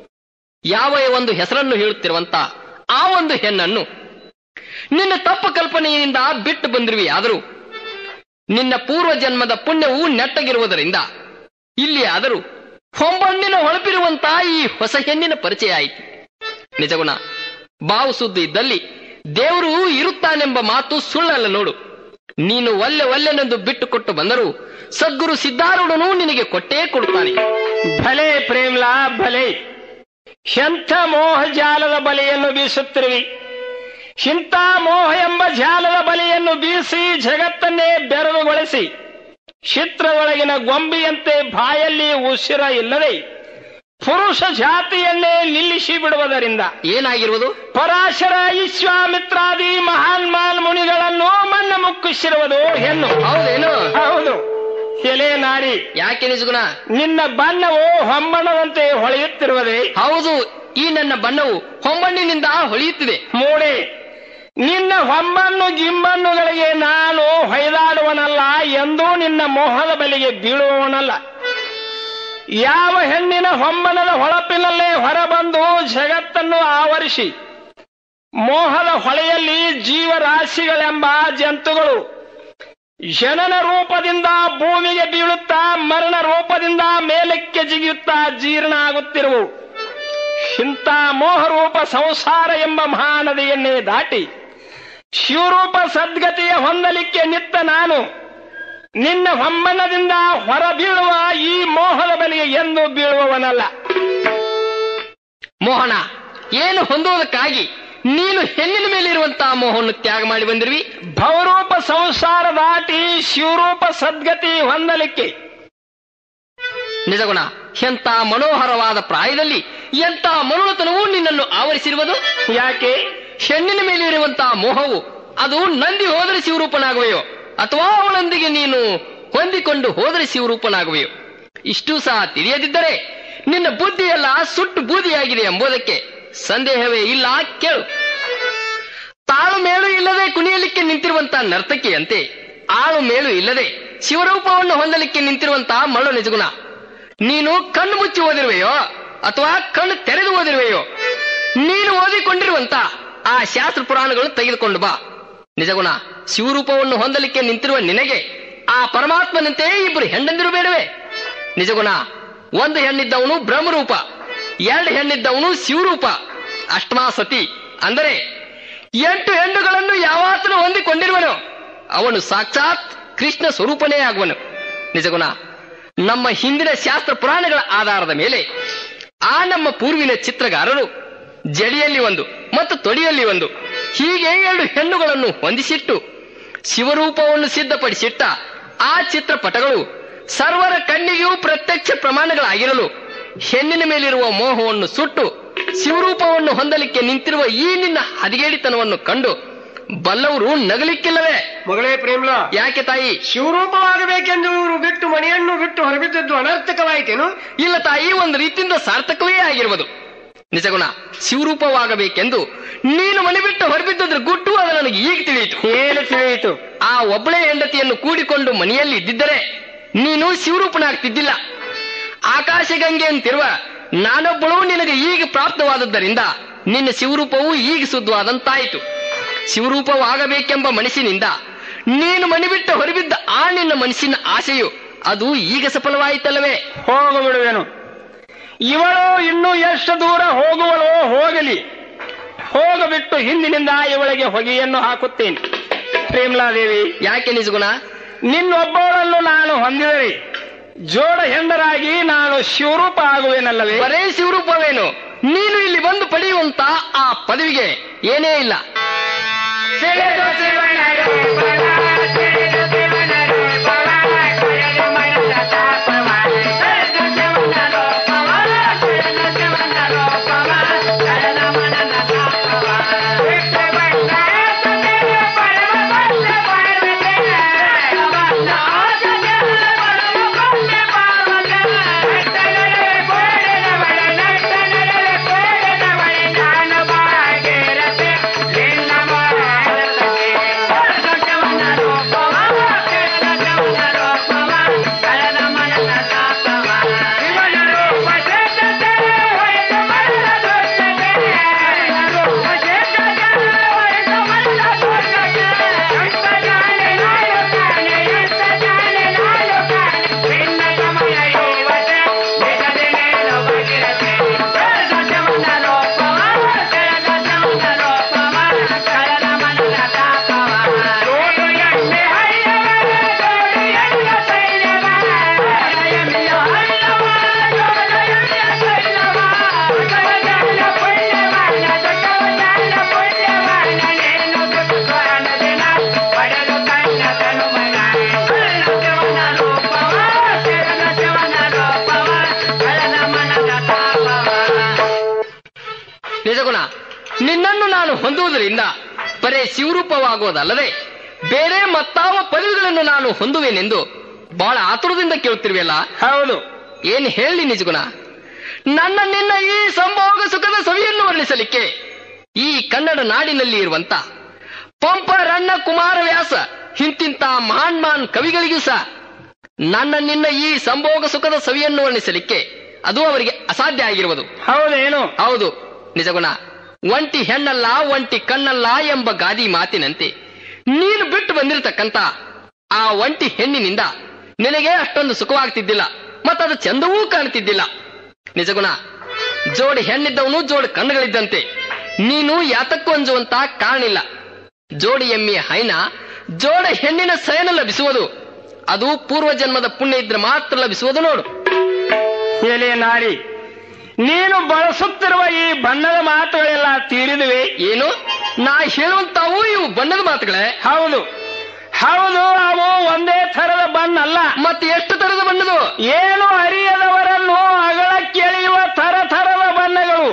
C: ಯಾವ ಒಂದು ಹೆಸರನ್ನು ಹೇಳುತ್ತಿರುವಂತ ಆ ಒಂದು ಹೆಣ್ಣನ್ನು ನಿನ್ನ ತಪ್ಪು ಕಲ್ಪನೆಯಿಂದ ಬಿಟ್ಟು ಬಂದಿರುವೆ ಆದರೂ ನಿನ್ನ ಪೂರ್ವ ಜನ್ಮದ ಪುಣ್ಯವು ನೆಟ್ಟಗಿರುವುದರಿಂದ ಇಲ್ಲಿ ಆದರೂ ಹೊಂಬಣ್ಣಿನ ಹೊಳಪಿರುವಂತಹ ಈ ಹೊಸ ಹೆಣ್ಣಿನ ಪರಿಚಯ ಆಯಿತು ನಿಜಗುಣ ಬಾವು ಸುದ್ದು ಇದ್ದಲ್ಲಿ ದೇವರು ಇರುತ್ತಾನೆಂಬ ಮಾತು ಸುಳ್ಳಲ್ಲ ನೋಡು ನೀನು ಒಲ್ಲೆ ಒಲ್ಲೆನೆಂದು ಬಿಟ್ಟು ಕೊಟ್ಟು ಬಂದರೂ ಸದ್ಗುರು ಸಿದ್ಧಾರೂಢನು ನಿನಗೆ ಕೊಟ್ಟೇ ಕೊಡುತ್ತಾನೆ
B: ಭಲೆ ಪ್ರೇಮ್ಲಾ ಭಲೆ ಎಂಥ ಮೋಹ ಜಾಲದ ಬಲೆಯನ್ನು ಬೀಸುತ್ತಿರುವಿ ಇಂಥ ಮೋಹ ಎಂಬ ಜಾಲದ ಬಲೆಯನ್ನು ಬೀಸಿ ಜಗತ್ತನ್ನೇ ಬೆರಳುಗೊಳಿಸಿ ಚಿತ್ರದೊಳಗಿನ ಗೊಂಬೆಯಂತೆ ಬಾಯಲ್ಲಿ ಉಸಿರ ಇಲ್ಲದೆ ಪುರುಷ ಜಾತಿಯನ್ನೇ ನಿಲ್ಲಿಸಿ ಬಿಡುವುದರಿಂದ
C: ಏನಾಗಿರುವುದು
B: ಪರಾಶರ ವಿಶ್ವಾಮಿತ್ರಾದಿ ಮಹಾನ್ ಮಾನ್ ಮುನಿಗಳನ್ನು ಮಣ್ಣ ಮುಕ್ಕಿಸಿರುವುದು ಹೆಣ್ಣು
C: ಹೌದೇನು
B: ಹೌದು ಎಲೆ ನಾರಿ
C: ಯಾಕೆ ನಿಜಗುಣ
B: ನಿನ್ನ ಬಣ್ಣವು ಹೊಮ್ಮಣದಂತೆ ಹೊಳೆಯುತ್ತಿರುವುದೇ
C: ಹೌದು ಈ ನನ್ನ ಬಣ್ಣವು ಹೊಮ್ಮಣ್ಣಿನಿಂದ ಹೊಳೆಯುತ್ತಿದೆ
B: ಮೂಡೆ ನಿನ್ನ ಹೊಮ್ಮಣ್ಣು ಗಿಮ್ಮಣ್ಣುಗಳಿಗೆ ನಾನು ಹೊಯ್ದಾಡುವನಲ್ಲ ಎಂದೂ ನಿನ್ನ ಮೋಹದ ಬಲಿಗೆ ಬೀಳುವವನಲ್ಲ ಯಾವ ಹೆಣ್ಣಿನ ಹೊಮ್ಮನದ ಹೊಳಪಿನಲ್ಲೇ ಹೊರಬಂದು ಜಗತ್ತನ್ನು ಆವರಿಸಿ ಮೋಹದ ಹೊಳೆಯಲ್ಲಿ ಜೀವರಾಶಿಗಳೆಂಬ ಜಂತುಗಳು ಜನನ ರೂಪದಿಂದ ಭೂಮಿಗೆ ಬೀಳುತ್ತಾ ಮರಣ ರೂಪದಿಂದ ಮೇಲಕ್ಕೆ ಜಿಗಿಯುತ್ತಾ ಜೀರ್ಣ ಆಗುತ್ತಿರುವು ಇಂಥ ಮೋಹರೂಪ ಸಂಸಾರ ಎಂಬ ಮಹಾನದಿಯನ್ನೇ ದಾಟಿ ಶಿವರೂಪ ಸದ್ಗತಿಯ ಹೊಂದಲಿಕ್ಕೆ ನಿತ್ತ ನಾನು ನಿನ್ನ ಹೊಮ್ಮನದಿಂದ ಹೊರ ಬೀಳುವ ಈ ಮೋಹದ ಬಲಿಗೆ ಎಂದು ಬೀಳುವವನಲ್ಲ
C: ಮೋಹನ ಏನು ಹೊಂದುವುದಕ್ಕಾಗಿ ನೀನು ಹೆಣ್ಣಿನ ಮೇಲಿರುವಂತಹ ಮೋಹವನ್ನು ತ್ಯಾಗ ಮಾಡಿ ಬಂದಿರುವಿ
B: ಭವರೂಪ ಸಂಸಾರ ದಾಟಿ ಶಿವರೂಪ ಸದ್ಗತಿ ಹೊಂದಲಿಕ್ಕೆ
C: ನಿಜಗುಣ ಎಂತ ಮನೋಹರವಾದ ಪ್ರಾಯದಲ್ಲಿ ಎಂತ ಮನುಳತನವು ನಿನ್ನನ್ನು ಆವರಿಸಿರುವುದು
B: ಯಾಕೆ
C: ಹೆಣ್ಣಿನ ಮೇಲೆ ಇರುವಂತಹ ಮೋಹವು ಅದು ನಂದಿ ಹೋದರೆ ಶಿವರೂಪನಾಗುವೆಯೋ ಅಥವಾ ಅವಳೊಂದಿಗೆ ನೀನು ಹೊಂದಿಕೊಂಡು ಹೋದರೆ ಶಿವರೂಪನಾಗುವೆಯೋ ಇಷ್ಟೂ ಸಹ ತಿಳಿಯದಿದ್ದರೆ ನಿನ್ನ ಬುದ್ಧಿಯೆಲ್ಲ ಸುಟ್ಟು ಬೂದಿಯಾಗಿದೆ ಎಂಬುದಕ್ಕೆ ಸಂದೇಹವೇ ಇಲ್ಲ ಕೇಳು ತಾಳು ಮೇಳು ಇಲ್ಲದೆ ಕುಣಿಯಲಿಕ್ಕೆ ನಿಂತಿರುವಂತಹ ನರ್ತಕಿಯಂತೆ ಆಳು ಮೇಳು ಇಲ್ಲದೆ ಶಿವರೂಪವನ್ನು ಹೊಂದಲಿಕ್ಕೆ ನಿಂತಿರುವಂತಹ ಮಳ್ಳು ನಿಜಗುಣ ನೀನು ಕಣ್ಣು ಮುಚ್ಚಿ ಓದಿರುವೆಯೋ ಅಥವಾ ಕಣ್ಣು ತೆರೆದು ಓದಿರುವೆಯೋ ನೀನು ಓದಿಕೊಂಡಿರುವಂತ ಆ ಶಾಸ್ತ್ರ ಪುರಾಣಗಳು ತೆಗೆದುಕೊಂಡು ಬಾ ನಿಜಗುಣ ಶಿವರೂಪವನ್ನು ಹೊಂದಲಿಕ್ಕೆ ನಿಂತಿರುವ ನಿನಗೆ ಆ ಪರಮಾತ್ಮನಂತೆ ಇಬ್ಬರು ಹೆಣ್ಣಂದಿರು ಬೇಡವೆ ನಿಜಗುಣ ಒಂದು ಹೆಣ್ಣಿದ್ದವನು ಬ್ರಹ್ಮರೂಪ ಎರಡು ಹೆಣ್ಣಿದ್ದವನು ಶಿವರೂಪ ಅಷ್ಟಮಾ ಸತಿ ಅಂದರೆ ಎಂಟು ಹೆಣ್ಣುಗಳನ್ನು ಯಾವಾತನು ಹೊಂದಿಕೊಂಡಿರುವನು ಅವನು ಸಾಕ್ಷಾತ್ ಕೃಷ್ಣ ಸ್ವರೂಪನೇ ಆಗುವನು ನಿಜಗುಣ ನಮ್ಮ ಹಿಂದಿನ ಶಾಸ್ತ್ರ ಪುರಾಣಗಳ ಆಧಾರದ ಮೇಲೆ ಆ ನಮ್ಮ ಪೂರ್ವಿನ ಚಿತ್ರಗಾರರು ಜಡಿಯಲ್ಲಿ ಒಂದು ಮತ್ತು ತೊಡಿಯಲ್ಲಿ ಒಂದು ಹೀಗೆ ಎರಡು ಹೆಣ್ಣುಗಳನ್ನು ಹೊಂದಿಸಿಟ್ಟು ಶಿವರೂಪವನ್ನು ಸಿದ್ಧಪಡಿಸಿಟ್ಟ ಆ ಚಿತ್ರಪಟಗಳು ಸರ್ವರ ಕಣ್ಣಿಗೆಯೂ ಪ್ರತ್ಯಕ್ಷ ಪ್ರಮಾಣಗಳಾಗಿರಲು ಹೆಣ್ಣಿನ ಮೇಲಿರುವ ಮೋಹವನ್ನು ಸುಟ್ಟು ಶಿವರೂಪವನ್ನು ಹೊಂದಲಿಕ್ಕೆ ನಿಂತಿರುವ ಈ ನಿನ್ನ ಹದಿಗೇಡಿತನವನ್ನು ಕಂಡು ಬಲ್ಲವರು ನಗಲಿಕ್ಕಿಲ್ಲವೇ
A: ಮಗಳೇ ಪ್ರೇಮ್ಲಾ
C: ಯಾಕೆ ತಾಯಿ
A: ಶಿವರೂಪವಾಗಬೇಕೆಂದು ಇವರು ಬಿಟ್ಟು ಮನೆಯನ್ನು ಬಿಟ್ಟು ಹೊರಬಿದ್ದದ್ದು ಅನರ್ಥಕವಾಯಿತೇನು
C: ಇಲ್ಲ ತಾಯಿ ಒಂದು ರೀತಿಯಿಂದ ಸಾರ್ಥಕವೇ ಆಗಿರುವುದು ನಿಜಗುಣ ಶಿವರೂಪವಾಗಬೇಕೆಂದು ನೀನು ಮನೆ ಬಿಟ್ಟು ಹೊರಬಿದ್ದದ್ರ ಗುಟ್ಟು ಅದು ನನಗೆ ಈಗ ತಿಳಿಯಿತು
B: ಏನು ತಿಳಿಯಿತು
C: ಆ ಒಬ್ಬಳೇ ಹೆಂಡತಿಯನ್ನು ಕೂಡಿಕೊಂಡು ಮನೆಯಲ್ಲಿ ಇದ್ದಿದ್ದರೆ ನೀನು ಶಿವರೂಪನಾಗ್ತಿದ್ದಿಲ್ಲ ಆಕಾಶ ಗಂಗೆ ಅಂತಿರುವ ನಾನೊಬ್ಬಳು ನಿನಗೆ ಈಗ ಪ್ರಾಪ್ತವಾದದ್ದರಿಂದ ನಿನ್ನ ಶಿವರೂಪವು ಈಗ ಶುದ್ಧವಾದಂತಾಯಿತು ಶಿವರೂಪವಾಗಬೇಕೆಂಬ ಮನಸ್ಸಿನಿಂದ ನೀನು ಮನೆ ಬಿಟ್ಟು ಹೊರಬಿದ್ದ ಆ ನಿನ್ನ ಮನಸ್ಸಿನ ಆಸೆಯು ಅದು ಈಗ ಸಫಲವಾಯಿತಲ್ಲವೇ
B: ಹೋಗು ಬಿಡುವೆನು ಇವಳು ಇನ್ನೂ ಎಷ್ಟು ದೂರ ಹೋಗುವಳೋ ಹೋಗಲಿ ಹೋಗಬಿಟ್ಟು ಹಿಂದಿನಿಂದ ಇವಳಿಗೆ ಹೊಗೆಯನ್ನು ಹಾಕುತ್ತೇನೆ ಪ್ರೇಮಲಾದೇವಿ
C: ಯಾಕೆ ನಿಜಗುಣ
B: ನಿನ್ನೊಬ್ಬಳನ್ನು ನಾನು ಹೊಂದಿದರೆ ಜೋಡ ಹೆಂಡರಾಗಿ ನಾನು ಶಿವರೂಪ ಆಗುವೆನಲ್ಲವೇ
C: ಬರೇ ಶಿವರೂಪವೇನು ನೀನು ಇಲ್ಲಿ ಬಂದು ಪಡೆಯುವಂತ ಆ ಪದವಿಗೆ ಏನೇ ಇಲ್ಲ
D: ನಾನು
C: ನಿನ್ನನ್ನು ನಾನು ಹೊಂದುವುದರಿಂದ ಬರೇ ಶಿವರೂಪವಾಗುವುದಲ್ಲದೆ ಬೇರೆ ಮತ್ತಾವ ಪದವಿಗಳನ್ನು ನಾನು ಹೊಂದುವೆನೆಂದು ಬಹಳ ಆತುರದಿಂದ ಕೇಳುತ್ತಿರುವೆಯಲ್ಲ
B: ಹೌದು
C: ಏನ್ ಹೇಳಿ ನಿಜಗುಣ ನನ್ನ ನಿನ್ನ ಈ ಸಂಭೋಗ ಸುಖದ ಸವಿಯನ್ನು ವರ್ಣಿಸಲಿಕ್ಕೆ ಈ ಕನ್ನಡ ನಾಡಿನಲ್ಲಿ ಇರುವಂತ ಪಂಪ ರಣ್ಣ ಕುಮಾರವ್ಯಾಸ ಇಂತಿಂತ ಮಹಾನ್ ಮಹಾನ್ ಕವಿಗಳಿಗೂ ಸಹ ನನ್ನ ನಿನ್ನ ಈ ಸಂಭೋಗ ಸುಖದ ಸವಿಯನ್ನು ವರ್ಣಿಸಲಿಕ್ಕೆ ಅದು ಅವರಿಗೆ ಅಸಾಧ್ಯ ಆಗಿರುವುದು
B: ಹೌದೇನು
C: ಹೌದು ನಿಜಗುಣ ಒಂಟಿ ಹೆಣ್ಣಲ್ಲ ಒಂಟಿ ಕಣ್ಣಲ್ಲ ಎಂಬ ಗಾದಿ ಮಾತಿನಂತೆ ನೀನು ಬಿಟ್ಟು ಬಂದಿರತಕ್ಕಂತ ಆ ಒಂಟಿ ಹೆಣ್ಣಿನಿಂದ ನಿನಗೆ ಅಷ್ಟೊಂದು ಸುಖವಾಗ್ತಿದ್ದಿಲ್ಲ ಮತ್ತದು ಚಂದವೂ ಕಾಣ್ತಿದ್ದಿಲ್ಲ ನಿಜಗುಣ ಜೋಡಿ ಹೆಣ್ಣಿದ್ದವನು ಜೋಡಿ ಕಣ್ಣುಗಳಿದ್ದಂತೆ ನೀನು ಯಾತಕ್ಕೂ ಅಂಜುವಂತ ಕಾರಣಿಲ್ಲ ಜೋಡಿ ಎಮ್ಮೆಯ ಹೈನ ಜೋಡ ಹೆಣ್ಣಿನ ಸಯನ ಲಭಿಸುವುದು ಅದು ಪೂರ್ವ ಜನ್ಮದ ಪುಣ್ಯ ಇದ್ರೆ ಮಾತ್ರ ಲಭಿಸುವುದು ನೋಡು
B: ಎಲೆ ನಾರಿ ನೀನು ಬಳಸುತ್ತಿರುವ ಈ ಬಣ್ಣದ ಮಾತುಗಳೆಲ್ಲ ತೀರಿದುವೆ
C: ಏನು ನಾ ಹೇಳುವಂತಾವು ಇವು ಬಣ್ಣದ ಮಾತುಗಳೇ
B: ಹೌದು ಹೌದು ಅವು ಒಂದೇ ಥರದ ಬಣ್ಣ ಅಲ್ಲ
C: ಮತ್ತೆ ಎಷ್ಟು ತರದ ಬಣ್ಣದು
B: ಏನು ಅರಿಯದವರನ್ನು ಅಗಳಕ್ಕೆಳೆಯುವ ಥರ ಥರದ ಬಣ್ಣಗಳು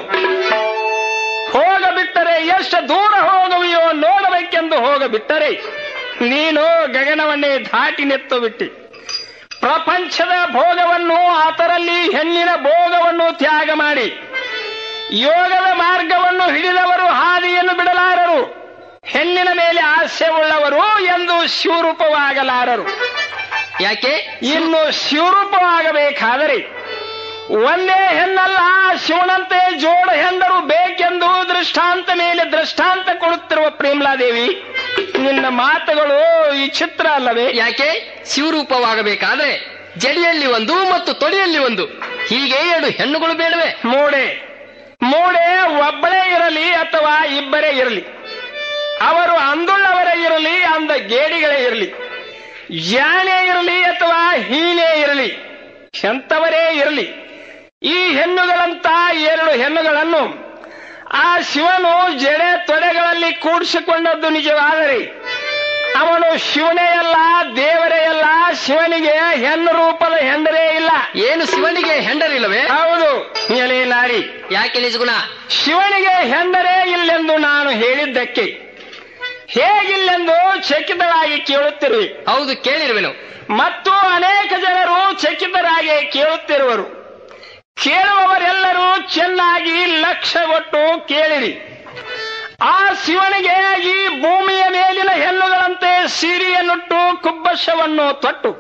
B: ಹೋಗಬಿಟ್ಟರೆ ಎಷ್ಟು ದೂರ ಹೋಗುವೆಯೋ ನೋಡಬೇಕೆಂದು ಹೋಗಬಿಟ್ಟರೆ ನೀನು ಗಗನವನ್ನೇ ದಾಟಿ ನೆತ್ತು ಬಿಟ್ಟಿ ಪ್ರಪಂಚದ ಭೋಗವನ್ನು ಅದರಲ್ಲಿ ಹೆಣ್ಣಿನ ಭೋಗವನ್ನು ತ್ಯಾಗ ಮಾಡಿ ಯೋಗದ ಮಾರ್ಗವನ್ನು ಹಿಡಿದವರು ಹಾದಿಯನ್ನು ಬಿಡಲಾರರು ಹೆಣ್ಣಿನ ಮೇಲೆ ಆಸೆ ಉಳ್ಳವರು ಎಂದು ಶಿವರೂಪವಾಗಲಾರರು
C: ಯಾಕೆ
B: ಇನ್ನು ಶಿವರೂಪವಾಗಬೇಕಾದರೆ ಒಂದೇ ಹೆಣ್ಣಲ್ಲ ಶಿವನಂತೆ ಜೋಡ ಹೆಂಡರು ಬೇಕೆಂದು ದೃಷ್ಟಾಂತ ಮೇಲೆ ದೃಷ್ಟಾಂತ ಕೊಡುತ್ತಿರುವ ಪ್ರೇಮಲಾದೇವಿ ನಿನ್ನ ಮಾತುಗಳು ಈ ಚಿತ್ರ ಅಲ್ಲವೇ
C: ಯಾಕೆ ಶಿವರೂಪವಾಗಬೇಕಾದ್ರೆ ಜಡಿಯಲ್ಲಿ ಒಂದು ಮತ್ತು ತೊಡೆಯಲ್ಲಿ ಒಂದು ಹೀಗೆ ಎರಡು ಹೆಣ್ಣುಗಳು ಬೇಡವೆ
B: ಮೂಡೆ ಮೂಡೆ ಒಬ್ಬಳೇ ಇರಲಿ ಅಥವಾ ಇಬ್ಬರೇ ಇರಲಿ ಅವರು ಅಂದುಳ್ಳವರೇ ಇರಲಿ ಅಂದ ಗೇಡಿಗಳೇ ಇರಲಿ ಜಾಣೆ ಇರಲಿ ಅಥವಾ ಹೀನೇ ಇರಲಿ ಎಂಥವರೇ ಇರಲಿ ಈ ಹೆಣ್ಣುಗಳಂತ ಎರಡು ಹೆಣ್ಣುಗಳನ್ನು ಆ ಶಿವನು ಜಡೆ ತೊಡೆಗಳಲ್ಲಿ ಕೂಡಿಸಿಕೊಂಡದ್ದು ನಿಜವಾದರೆ ಅವನು ಶಿವನೇ ಅಲ್ಲ ದೇವರೇ ಅಲ್ಲ ಶಿವನಿಗೆ ಹೆಣ್ಣು ರೂಪದ ಹೆಂಡರೇ ಇಲ್ಲ
C: ಏನು ಶಿವನಿಗೆ ಹೆಂಡರಿಲ್ಲವೇ
B: ಹೌದು ಎಲೆ ನಾರಿ
C: ಯಾಕೆ ನಿಜಗುಣ
B: ಶಿವನಿಗೆ ಹೆಂಡರೇ ಇಲ್ಲೆಂದು ನಾನು ಹೇಳಿದ್ದಕ್ಕೆ ಹೇಗಿಲ್ಲೆಂದು ಚಕಿತರಾಗಿ ಕೇಳುತ್ತಿರುವೆ
C: ಹೌದು ಕೇಳಿರುವೆನು
B: ಮತ್ತು ಅನೇಕ ಜನರು ಚಕಿತರಾಗಿ ಕೇಳುತ್ತಿರುವರು ಕೇಳುವವರೆಲ್ಲರೂ ಚೆನ್ನಾಗಿ ಲಕ್ಷ್ಯಗೊಟ್ಟು ಕೇಳಿರಿ ಆ ಶಿವನಿಗೆ ಈ ಭೂಮಿಯ ಮೇಲಿನ ಹೆಣ್ಣುಗಳಂತೆ ಸೀರೆಯನ್ನುಟ್ಟು ಕುಬ್ಬಶವನ್ನು ತೊಟ್ಟು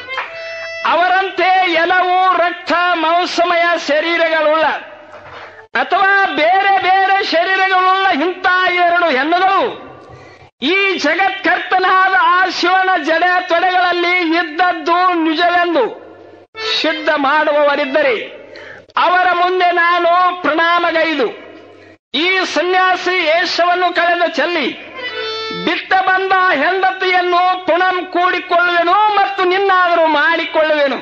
B: ಅವರಂತೆ ಎಲ್ಲವೂ ರಕ್ತ ಮಾಂಸಮಯ ಶರೀರಗಳುಳ್ಳ ಅಥವಾ ಬೇರೆ ಬೇರೆ ಶರೀರಗಳುಳ್ಳ ಇಂಥ ಎರಡು ಹೆಣ್ಣುಗಳು ಈ ಜಗತ್ಕರ್ತನಾದ ಆ ಶಿವನ ಜಡೆ ತೊಡೆಗಳಲ್ಲಿ ಇದ್ದದ್ದು ನಿಜವೆಂದು ಸಿದ್ಧ ಮಾಡುವವರಿದ್ದರೆ ಅವರ ಮುಂದೆ ನಾನು ಪ್ರಣಾಮಗೈದು ಈ ಸನ್ಯಾಸಿ ಏಷವನ್ನು ಕಳೆದು ಚೆಲ್ಲಿ ಬಿಟ್ಟ ಬಂದ ಹೆಂಡತಿಯನ್ನು ಪುನಃ ಕೂಡಿಕೊಳ್ಳುವೆನು ಮತ್ತು ನಿನ್ನಾದರೂ ಮಾಡಿಕೊಳ್ಳುವೆನು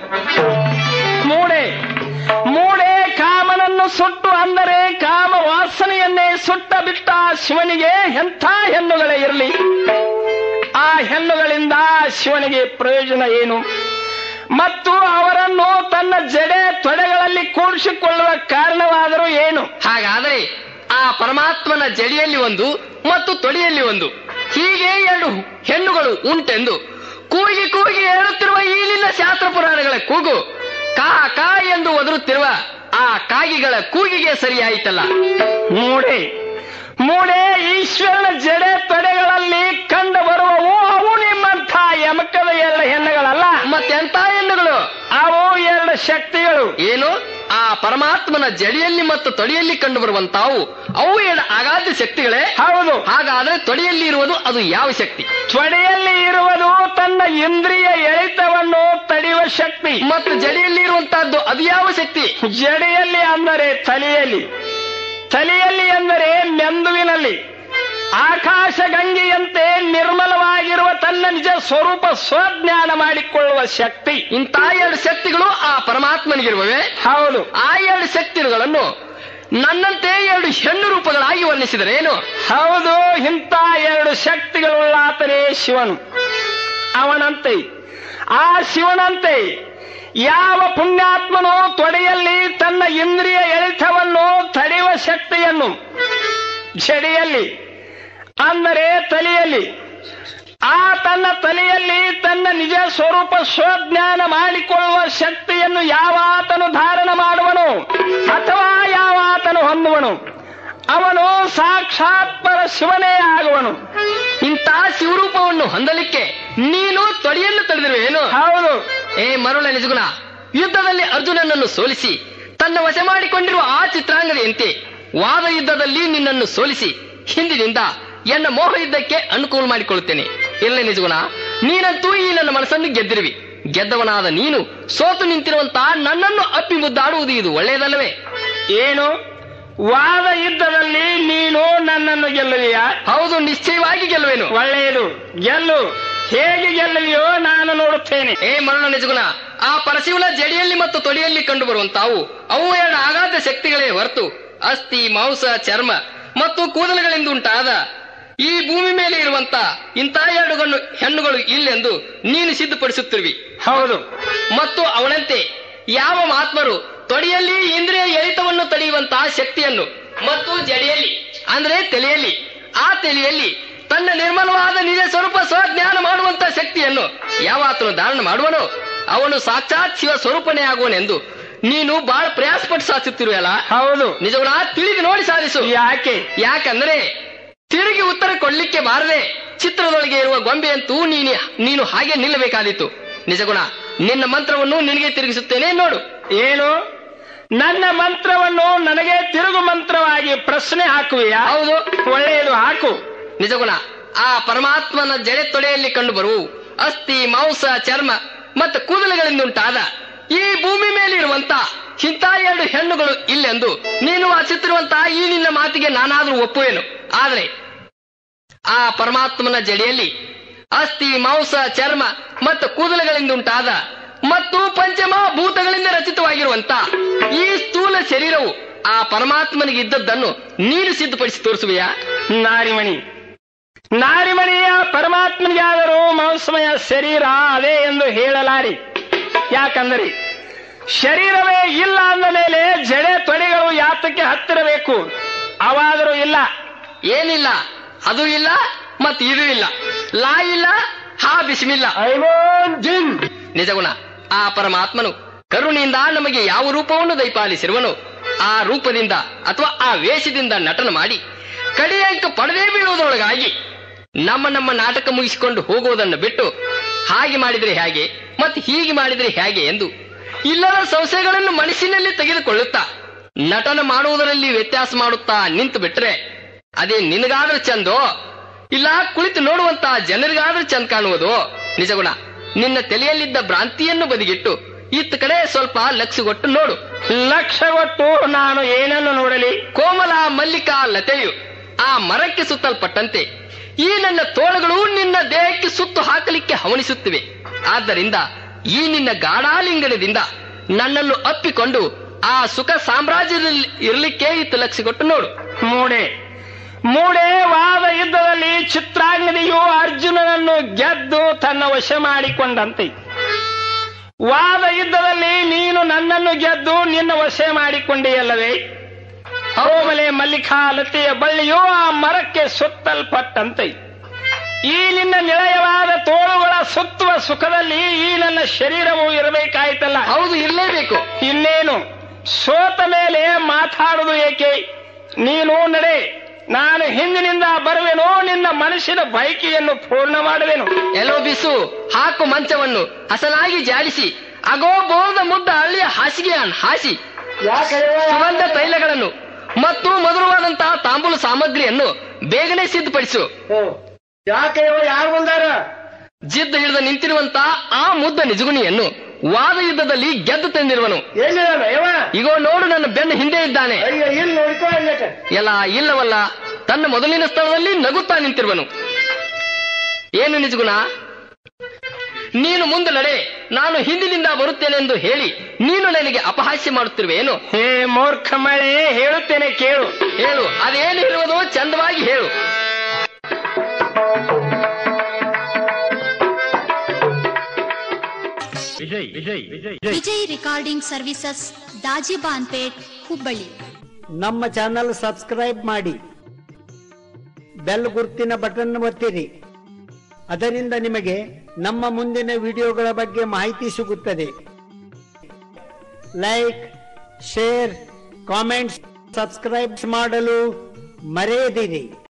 B: ಮೂಡೆ ಮೂಡೆ ಕಾಮನನ್ನು ಸುಟ್ಟು ಅಂದರೆ ಕಾಮ ವಾಸನೆಯನ್ನೇ ಸುಟ್ಟ ಬಿಟ್ಟ ಶಿವನಿಗೆ ಎಂಥ ಹೆಣ್ಣುಗಳೇ ಇರಲಿ ಆ ಹೆಣ್ಣುಗಳಿಂದ ಶಿವನಿಗೆ ಪ್ರಯೋಜನ ಏನು ಮತ್ತು ಅವರನ್ನು ತನ್ನ ಜಡೆ ತೊಡೆಗಳಲ್ಲಿ ಕೂಡಿಸಿಕೊಳ್ಳುವ ಕಾರಣವಾದರೂ ಏನು
C: ಹಾಗಾದರೆ ಆ ಪರಮಾತ್ಮನ ಜಡಿಯಲ್ಲಿ ಒಂದು ಮತ್ತು ತೊಡೆಯಲ್ಲಿ ಒಂದು ಹೀಗೆ ಎರಡು ಹೆಣ್ಣುಗಳು ಉಂಟೆಂದು ಕೂಗಿ ಕೂಗಿ ಹೇಳುತ್ತಿರುವ ಈ ನಿನ್ನ ಶಾಸ್ತ್ರ ಪುರಾಣಗಳ ಕೂಗು ಕಾ ಕಾ ಎಂದು ಒದರುತ್ತಿರುವ ಆ ಕಾಗಿಗಳ ಕೂಗಿಗೆ ಸರಿಯಾಯಿತಲ್ಲ
B: ಮೂಡೆ ಮೂಡೆ ಈಶ್ವರನ ಜಡೆ ತೊಡೆಗಳಲ್ಲಿ ಕಂಡು ಬರುವವು ಅವು ನಿಮ್ಮಂಥ ಯಮಕದ ಎರಡು ಹೆಣ್ಣುಗಳಲ್ಲ
C: ಮತ್ತೆಂತ ಹೆಣ್ಣುಗಳು
B: ಅವು ಎರಡು ಶಕ್ತಿಗಳು
C: ಏನು ಆ ಪರಮಾತ್ಮನ ಜಡಿಯಲ್ಲಿ ಮತ್ತು ತೊಡೆಯಲ್ಲಿ ಕಂಡು ಬರುವಂತಾವು ಅವು ಎರಡು ಅಗಾಧ್ಯ ಶಕ್ತಿಗಳೇ
B: ಹೌದು
C: ಹಾಗಾದ್ರೆ ತೊಡೆಯಲ್ಲಿ ಇರುವುದು ಅದು ಯಾವ ಶಕ್ತಿ
B: ತೊಡೆಯಲ್ಲಿ ಇರುವುದು ತನ್ನ ಇಂದ್ರಿಯ ಎಳಿತವನ್ನು ತಡೆಯುವ ಶಕ್ತಿ
C: ಮತ್ತು ಜಡಿಯಲ್ಲಿ ಇರುವಂತಹದ್ದು ಅದು ಯಾವ ಶಕ್ತಿ
B: ಜಡೆಯಲ್ಲಿ ಅಂದರೆ ತಲೆಯಲ್ಲಿ ತಲೆಯಲ್ಲಿ ಎಂದರೆ ಮೆಂದುವಿನಲ್ಲಿ ಆಕಾಶ ಗಂಗೆಯಂತೆ ನಿರ್ಮಲವಾಗಿರುವ ತನ್ನ ನಿಜ ಸ್ವರೂಪ ಸ್ವಜ್ಞಾನ ಮಾಡಿಕೊಳ್ಳುವ ಶಕ್ತಿ
C: ಇಂಥ ಎರಡು ಶಕ್ತಿಗಳು ಆ ಪರಮಾತ್ಮನಿಗಿರುವವೆ
B: ಹೌದು
C: ಆ ಎರಡು ಶಕ್ತಿಗಳನ್ನು ನನ್ನಂತೆ ಎರಡು ಹೆಣ್ಣು ರೂಪಗಳಾಗಿ ವರ್ಣಿಸಿದರೆ ಏನು
B: ಹೌದು ಇಂಥ ಎರಡು ಶಕ್ತಿಗಳುಳ್ಳಾತನೇ ಶಿವನು ಅವನಂತೆ ಆ ಶಿವನಂತೆ ಯಾವ ಪುಣ್ಯಾತ್ಮನು ತೊಡೆಯಲ್ಲಿ ತನ್ನ ಇಂದ್ರಿಯ ಎಳಿತವನ್ನು ತಡೆಯುವ ಶಕ್ತಿಯನ್ನು ಜಡಿಯಲ್ಲಿ ಅಂದರೆ ತಲೆಯಲ್ಲಿ ಆ ತನ್ನ ತಲೆಯಲ್ಲಿ ತನ್ನ ನಿಜ ಸ್ವರೂಪ ಸ್ವಜ್ಞಾನ ಮಾಡಿಕೊಳ್ಳುವ ಶಕ್ತಿಯನ್ನು ಯಾವಾತನು ಧಾರಣ ಮಾಡುವನು ಅಥವಾ ಯಾವಾತನು ಹೊಂದುವನು ಅವನು ಸಾಕ್ಷಾತ್ ಪರ ಶಿವನೇ ಆಗುವನು
C: ಇಂಥ ಶಿವರೂಪವನ್ನು ಹೊಂದಲಿಕ್ಕೆ ನೀನು ತೊಡೆಯನ್ನು ತಡೆದಿರುವೇನು
B: ಹೌದು
C: ಏ ಮರುಳ ನಿಜಗುಣ ಯುದ್ಧದಲ್ಲಿ ಅರ್ಜುನನನ್ನು ಸೋಲಿಸಿ ತನ್ನ ವಶ ಮಾಡಿಕೊಂಡಿರುವ ಆ ಚಿತ್ರಾಂಗದೆಯಂತೆ ವಾದ ಯುದ್ಧದಲ್ಲಿ ನಿನ್ನನ್ನು ಸೋಲಿಸಿ ಹಿಂದಿನಿಂದ ಎನ್ನ ಮೋಹ ಯುದ್ಧಕ್ಕೆ ಅನುಕೂಲ ಮಾಡಿಕೊಳ್ಳುತ್ತೇನೆ ಇರಲಿ ನಿಜಗುಣ ನೀನಂತೂ ಈ ನನ್ನ ಮನಸ್ಸನ್ನು ಗೆದ್ದಿರುವಿ ಗೆದ್ದವನಾದ ನೀನು ಸೋತು ನಿಂತಿರುವಂತಹ ನನ್ನನ್ನು ಅಪ್ಪಿ ಮುದ್ದಾಡುವುದು ಇದು ಒಳ್ಳೆಯದಲ್ಲವೇ
B: ಏನು ವಾದ ಯುದ್ಧದಲ್ಲಿ ನೀನು ನನ್ನನ್ನು ಗೆಲ್ಲುವಿಯಾ
C: ಹೌದು ನಿಶ್ಚಯವಾಗಿ ಗೆಲ್ಲುವೆನು
B: ಒಳ್ಳೆಯದು ಗೆಲ್ಲು ಹೇಗೆ ಗೆಲ್ಲುವಿಯೋ ನಾನು ನೋಡುತ್ತೇನೆ
C: ಏ ಮರಣ ನಿಜಗುಣ ಆ ಪರಶಿವನ ಜಡಿಯಲ್ಲಿ ಮತ್ತು ತೊಡೆಯಲ್ಲಿ ಕಂಡು ಬರುವಂತಾವು ಅವು ಎರಡು ಆಘಾತ ಶಕ್ತಿಗಳೇ ಹೊರತು ಅಸ್ಥಿ ಮಾಂಸ ಚರ್ಮ ಮತ್ತು ಕೂದಲುಗಳಿಂದ ಉಂಟಾದ ಈ ಭೂಮಿ ಮೇಲೆ ಇರುವಂತ ಇಂಥ ಎರಡು ಗಣ್ಣು ಹೆಣ್ಣುಗಳು ಇಲ್ಲೆಂದು ನೀನು ಸಿದ್ಧಪಡಿಸುತ್ತಿರುವಿ
B: ಹೌದು
C: ಮತ್ತು ಅವನಂತೆ ಯಾವ ಮಹಾತ್ಮರು ತೊಡೆಯಲ್ಲಿ ಇಂದ್ರಿಯ ಎಳಿತವನ್ನು ತಡೆಯುವಂತಹ ಶಕ್ತಿಯನ್ನು ಮತ್ತು ಜಡಿಯಲ್ಲಿ ಅಂದ್ರೆ ತಲೆಯಲ್ಲಿ ಆ ತಲೆಯಲ್ಲಿ ತನ್ನ ನಿರ್ಮಲವಾದ ನಿಜ ಸ್ವರೂಪ ಸ್ವಜ್ಞಾನ ಮಾಡುವಂತಹ ಶಕ್ತಿಯನ್ನು ಯಾವ ಆತನು ಧಾರಣ ಮಾಡುವನೋ ಅವನು ಸಾಕ್ಷಾತ್ ಶಿವ ಸ್ವರೂಪನೇ ಆಗುವನೆಂದು ನೀನು ಬಹಳ ಪ್ರಯಾಸ ಪಟ್ಟು ಸಾಧಿಸುತ್ತಿರುವಲ್ಲ
B: ಹೌದು
C: ನಿಜವನ್ನ ತಿಳಿದು ನೋಡಿ ಸಾಧಿಸು
B: ಯಾಕೆ
C: ಯಾಕಂದ್ರೆ ತಿರುಗಿ ಉತ್ತರ ಕೊಡ್ಲಿಕ್ಕೆ ಬಾರದೆ ಚಿತ್ರದೊಳಗೆ ಇರುವ ಗೊಂಬೆಯಂತೂ ನೀನು ನೀನು ಹಾಗೆ ನಿಲ್ಲಬೇಕಾದೀತು ನಿಜಗುಣ ನಿನ್ನ ಮಂತ್ರವನ್ನು ನಿನಗೆ ತಿರುಗಿಸುತ್ತೇನೆ ನೋಡು
B: ಏನು ನನ್ನ ಮಂತ್ರವನ್ನು ನನಗೆ ತಿರುಗು ಮಂತ್ರವಾಗಿ ಪ್ರಶ್ನೆ ಹಾಕುವಿಯಾ
C: ಹೌದು
B: ಒಳ್ಳೆಯದು ಹಾಕು
C: ನಿಜಗುಣ ಆ ಪರಮಾತ್ಮನ ಜಡೆ ತೊಡೆಯಲ್ಲಿ ಕಂಡು ಬರುವು ಅಸ್ಥಿ ಮಾಂಸ ಚರ್ಮ ಮತ್ತು ಕೂದಲುಗಳಿಂದ ಉಂಟಾದ ಈ ಭೂಮಿ ಮೇಲಿರುವಂತ ಇಂಥ ಎರಡು ಹೆಣ್ಣುಗಳು ಇಲ್ಲೆಂದು ನೀನು ವಾಚಿಸಿರುವಂತಹ ಈ ನಿನ್ನ ಮಾತಿಗೆ ನಾನಾದ್ರೂ ಒಪ್ಪುವೆನು ಆದರೆ ಆ ಪರಮಾತ್ಮನ ಜಡಿಯಲ್ಲಿ ಅಸ್ಥಿ ಮಾಂಸ ಚರ್ಮ ಮತ್ತು ಕೂದಲುಗಳಿಂದ ಉಂಟಾದ ಮತ್ತು ಪಂಚಮಭೂತಗಳಿಂದ ರಚಿತವಾಗಿರುವಂತ ಈ ಸ್ಥೂಲ ಶರೀರವು ಆ ಪರಮಾತ್ಮನಿಗೆ ಇದ್ದದ್ದನ್ನು ನೀನು ಸಿದ್ಧಪಡಿಸಿ ತೋರಿಸುವೆಯಾ
B: ನಾರಿಮಣಿ ನಾರಿಮಣಿಯ ಪರಮಾತ್ಮನಿಗಾದರೂ ಮಾಂಸಮಯ ಶರೀರ ಅದೇ ಎಂದು ಹೇಳಲಾರಿ ಯಾಕಂದರೆ ಶರೀರವೇ ಇಲ್ಲ ಅಂದ ಮೇಲೆ ಜಡೆ ತೊಡೆಗಳು ಯಾತಕ್ಕೆ ಹತ್ತಿರಬೇಕು ಅವಾದರೂ ಇಲ್ಲ
C: ಏನಿಲ್ಲ ಅದು ಇಲ್ಲ ಮತ್ತು ಇದು ಇಲ್ಲ ಲಾ ಇಲ್ಲ ಹಾ ಬಿಸಿಮಿಲ್ಲ
B: ಜಿನ್
C: ನಿಜಗುಣ ಆ ಪರಮಾತ್ಮನು ಕರುಣೆಯಿಂದ ನಮಗೆ ಯಾವ ರೂಪವನ್ನು ದಯಪಾಲಿಸಿರುವನು ಆ ರೂಪದಿಂದ ಅಥವಾ ಆ ವೇಷದಿಂದ ನಟನ ಮಾಡಿ ಕಡೆಯ ಅಂಕ ಪಡೆದೇ ಬೀಳುವುದರೊಳಗಾಗಿ ನಮ್ಮ ನಮ್ಮ ನಾಟಕ ಮುಗಿಸಿಕೊಂಡು ಹೋಗುವುದನ್ನು ಬಿಟ್ಟು ಹಾಗೆ ಮಾಡಿದರೆ ಹೇಗೆ ಮತ್ತು ಹೀಗೆ ಮಾಡಿದರೆ ಹೇಗೆ ಎಂದು ಇಲ್ಲದ ಸಂಶಯಗಳನ್ನು ಮನಸ್ಸಿನಲ್ಲಿ ತೆಗೆದುಕೊಳ್ಳುತ್ತಾ ನಟನ ಮಾಡುವುದರಲ್ಲಿ ವ್ಯತ್ಯಾಸ ಮಾಡುತ್ತಾ ನಿಂತು ಬಿಟ್ರೆ ಅದೇ ನಿನಗಾದ್ರೂ ಚಂದೋ ಇಲ್ಲ ಕುಳಿತು ನೋಡುವಂತ ಜನರಿಗಾದ್ರೂ ಚಂದ ಕಾಣುವುದು ನಿಜಗುಣ ನಿನ್ನ ತಲೆಯಲ್ಲಿದ್ದ ಭ್ರಾಂತಿಯನ್ನು ಬದಿಗಿಟ್ಟು ಇತ್ತ ಕಡೆ ಸ್ವಲ್ಪ ಲಕ್ಷಗೊಟ್ಟು ನೋಡು
B: ಲಕ್ಷ ಕೊಟ್ಟು ನಾನು ಏನನ್ನು ನೋಡಲಿ
C: ಕೋಮಲ ಮಲ್ಲಿಕಾ ಲತೆಯು ಆ ಮರಕ್ಕೆ ಸುತ್ತಲ್ಪಟ್ಟಂತೆ ಈ ನನ್ನ ತೋಳುಗಳು ನಿನ್ನ ದೇಹಕ್ಕೆ ಸುತ್ತು ಹಾಕಲಿಕ್ಕೆ ಹವಣಿಸುತ್ತಿವೆ ಆದ್ದರಿಂದ ಈ ನಿನ್ನ ಗಾಢಾಲಿಂಗನದಿಂದ ನನ್ನನ್ನು ಅಪ್ಪಿಕೊಂಡು ಆ ಸುಖ ಸಾಮ್ರಾಜ್ಯದಲ್ಲಿ ಇರಲಿಕ್ಕೆ ಇತ್ತು ಲಕ್ಷ ಕೊಟ್ಟು ನೋಡು
B: ಮೂಡೆ ಮೂಡೆ ವಾದ ಯುದ್ಧದಲ್ಲಿ ಚಿತ್ರಾಂಗದಿಯು ಅರ್ಜುನನನ್ನು ಗೆದ್ದು ತನ್ನ ವಶ ಮಾಡಿಕೊಂಡಂತೆ ವಾದ ಯುದ್ಧದಲ್ಲಿ ನೀನು ನನ್ನನ್ನು ಗೆದ್ದು ನಿನ್ನ ವಶ ಮಾಡಿಕೊಂಡೆಯಲ್ಲವೇ ಕೋಮಲೆ ಮಲ್ಲಿಕಾ ಲತೆಯ ಬಳ್ಳಿಯು ಆ ಮರಕ್ಕೆ ಸುತ್ತಲ್ಪಟ್ಟಂತೆ ಈ ನಿನ್ನ ನಿಳಯವಾದ ತೋಳುಗಳ ಸುತ್ತುವ ಸುಖದಲ್ಲಿ ಈ ನನ್ನ ಶರೀರವು ಇರಬೇಕಾಯ್ತಲ್ಲ
C: ಹೌದು ಇರಲೇಬೇಕು
B: ಇನ್ನೇನು ಸೋತ ಮೇಲೆ ಮಾತಾಡುವುದು ಏಕೆ ನೀನು ನಡೆ ನಾನು ಹಿಂದಿನಿಂದ ಬರುವೆನು ನಿನ್ನ ಮನಸ್ಸಿನ ಬಯಕೆಯನ್ನು ಪೂರ್ಣ ಮಾಡುವೆನು
C: ಎಲ್ಲೋ ಬಿಸು ಹಾಕು ಮಂಚವನ್ನು ಹಸನಾಗಿ ಜಾಡಿಸಿ ಅಗೋ ಬೋದ ಮುದ್ದ ಹಳ್ಳಿಯ ಹಾಸಿಗೆಯನ್ನು ಹಾಸಿ ಸುಗಂಧ ತೈಲಗಳನ್ನು ಮತ್ತು ಮಧುರವಾದಂತಹ ತಾಂಬೂಲ ಸಾಮಗ್ರಿಯನ್ನು ಬೇಗನೆ ಸಿದ್ಧಪಡಿಸು
A: ಯಾಕೆ ಯಾರು ಬಂದಾರ
C: ಜಿದ್ದ ಹಿಡಿದು ನಿಂತಿರುವಂತಹ ಆ ಮುದ್ದ ನಿಜಗುಣಿಯನ್ನು ವಾದ ಯುದ್ಧದಲ್ಲಿ ಗೆದ್ದು ತಂದಿರುವನು
A: ಎಲ್ಲಿದಾನ ಯವ
C: ಈಗೋ ನೋಡು ನನ್ನ ಬೆನ್ನ ಹಿಂದೆ ಇದ್ದಾನೆ
A: ಅಯ್ಯ ಇಲ್ಲಿ ನೋಡ್ಕೋ ಅಲ್ಲಟ
C: ಎಲ್ಲ ಇಲ್ಲವಲ್ಲ ತನ್ನ ಮೊದಲಿನ ಸ್ಥಳದಲ್ಲಿ ನಗುತ್ತಾ ನಿಂತಿರುವನು ಏನು ನಿಜಗುಣ ನೀನು ಮುಂದೆ ನಡೆ ನಾನು ಹಿಂದಿನಿಂದ ಬರುತ್ತೇನೆಂದು ಹೇಳಿ ನೀನು ನನಗೆ ಅಪಹಾಸ್ಯ ಮಾಡುತ್ತಿರುವೇನು
B: ಹೇ ಮೂರ್ಖ ಮಳೆ ಹೇಳುತ್ತೇನೆ ಕೇಳು
C: ಹೇಳು ಅದೇನು ಹೇಳುವುದು ಚಂದವಾಗಿ ಹೇಳು
D: ವಿಜಯ್ ರೆಕಾರ್ಡಿಂಗ್ ಸರ್ವಿಸಸ್ ದಾಜಿಬಾನ್ಪೇಟ್ ಹುಬ್ಬಳ್ಳಿ
E: ನಮ್ಮ ಚಾನಲ್ ಸಬ್ಸ್ಕ್ರೈಬ್ ಮಾಡಿ ಬೆಲ್ ಗುರುತಿನ ಬಟನ್ ಒತ್ತಿರಿ ಅದರಿಂದ ನಿಮಗೆ ನಮ್ಮ ಮುಂದಿನ ವಿಡಿಯೋಗಳ ಬಗ್ಗೆ ಮಾಹಿತಿ ಸಿಗುತ್ತದೆ ಲೈಕ್ ಶೇರ್ ಕಾಮೆಂಟ್ಸ್ ಸಬ್ಸ್ಕ್ರೈಬ್ ಮಾಡಲು ಮರೆಯದಿರಿ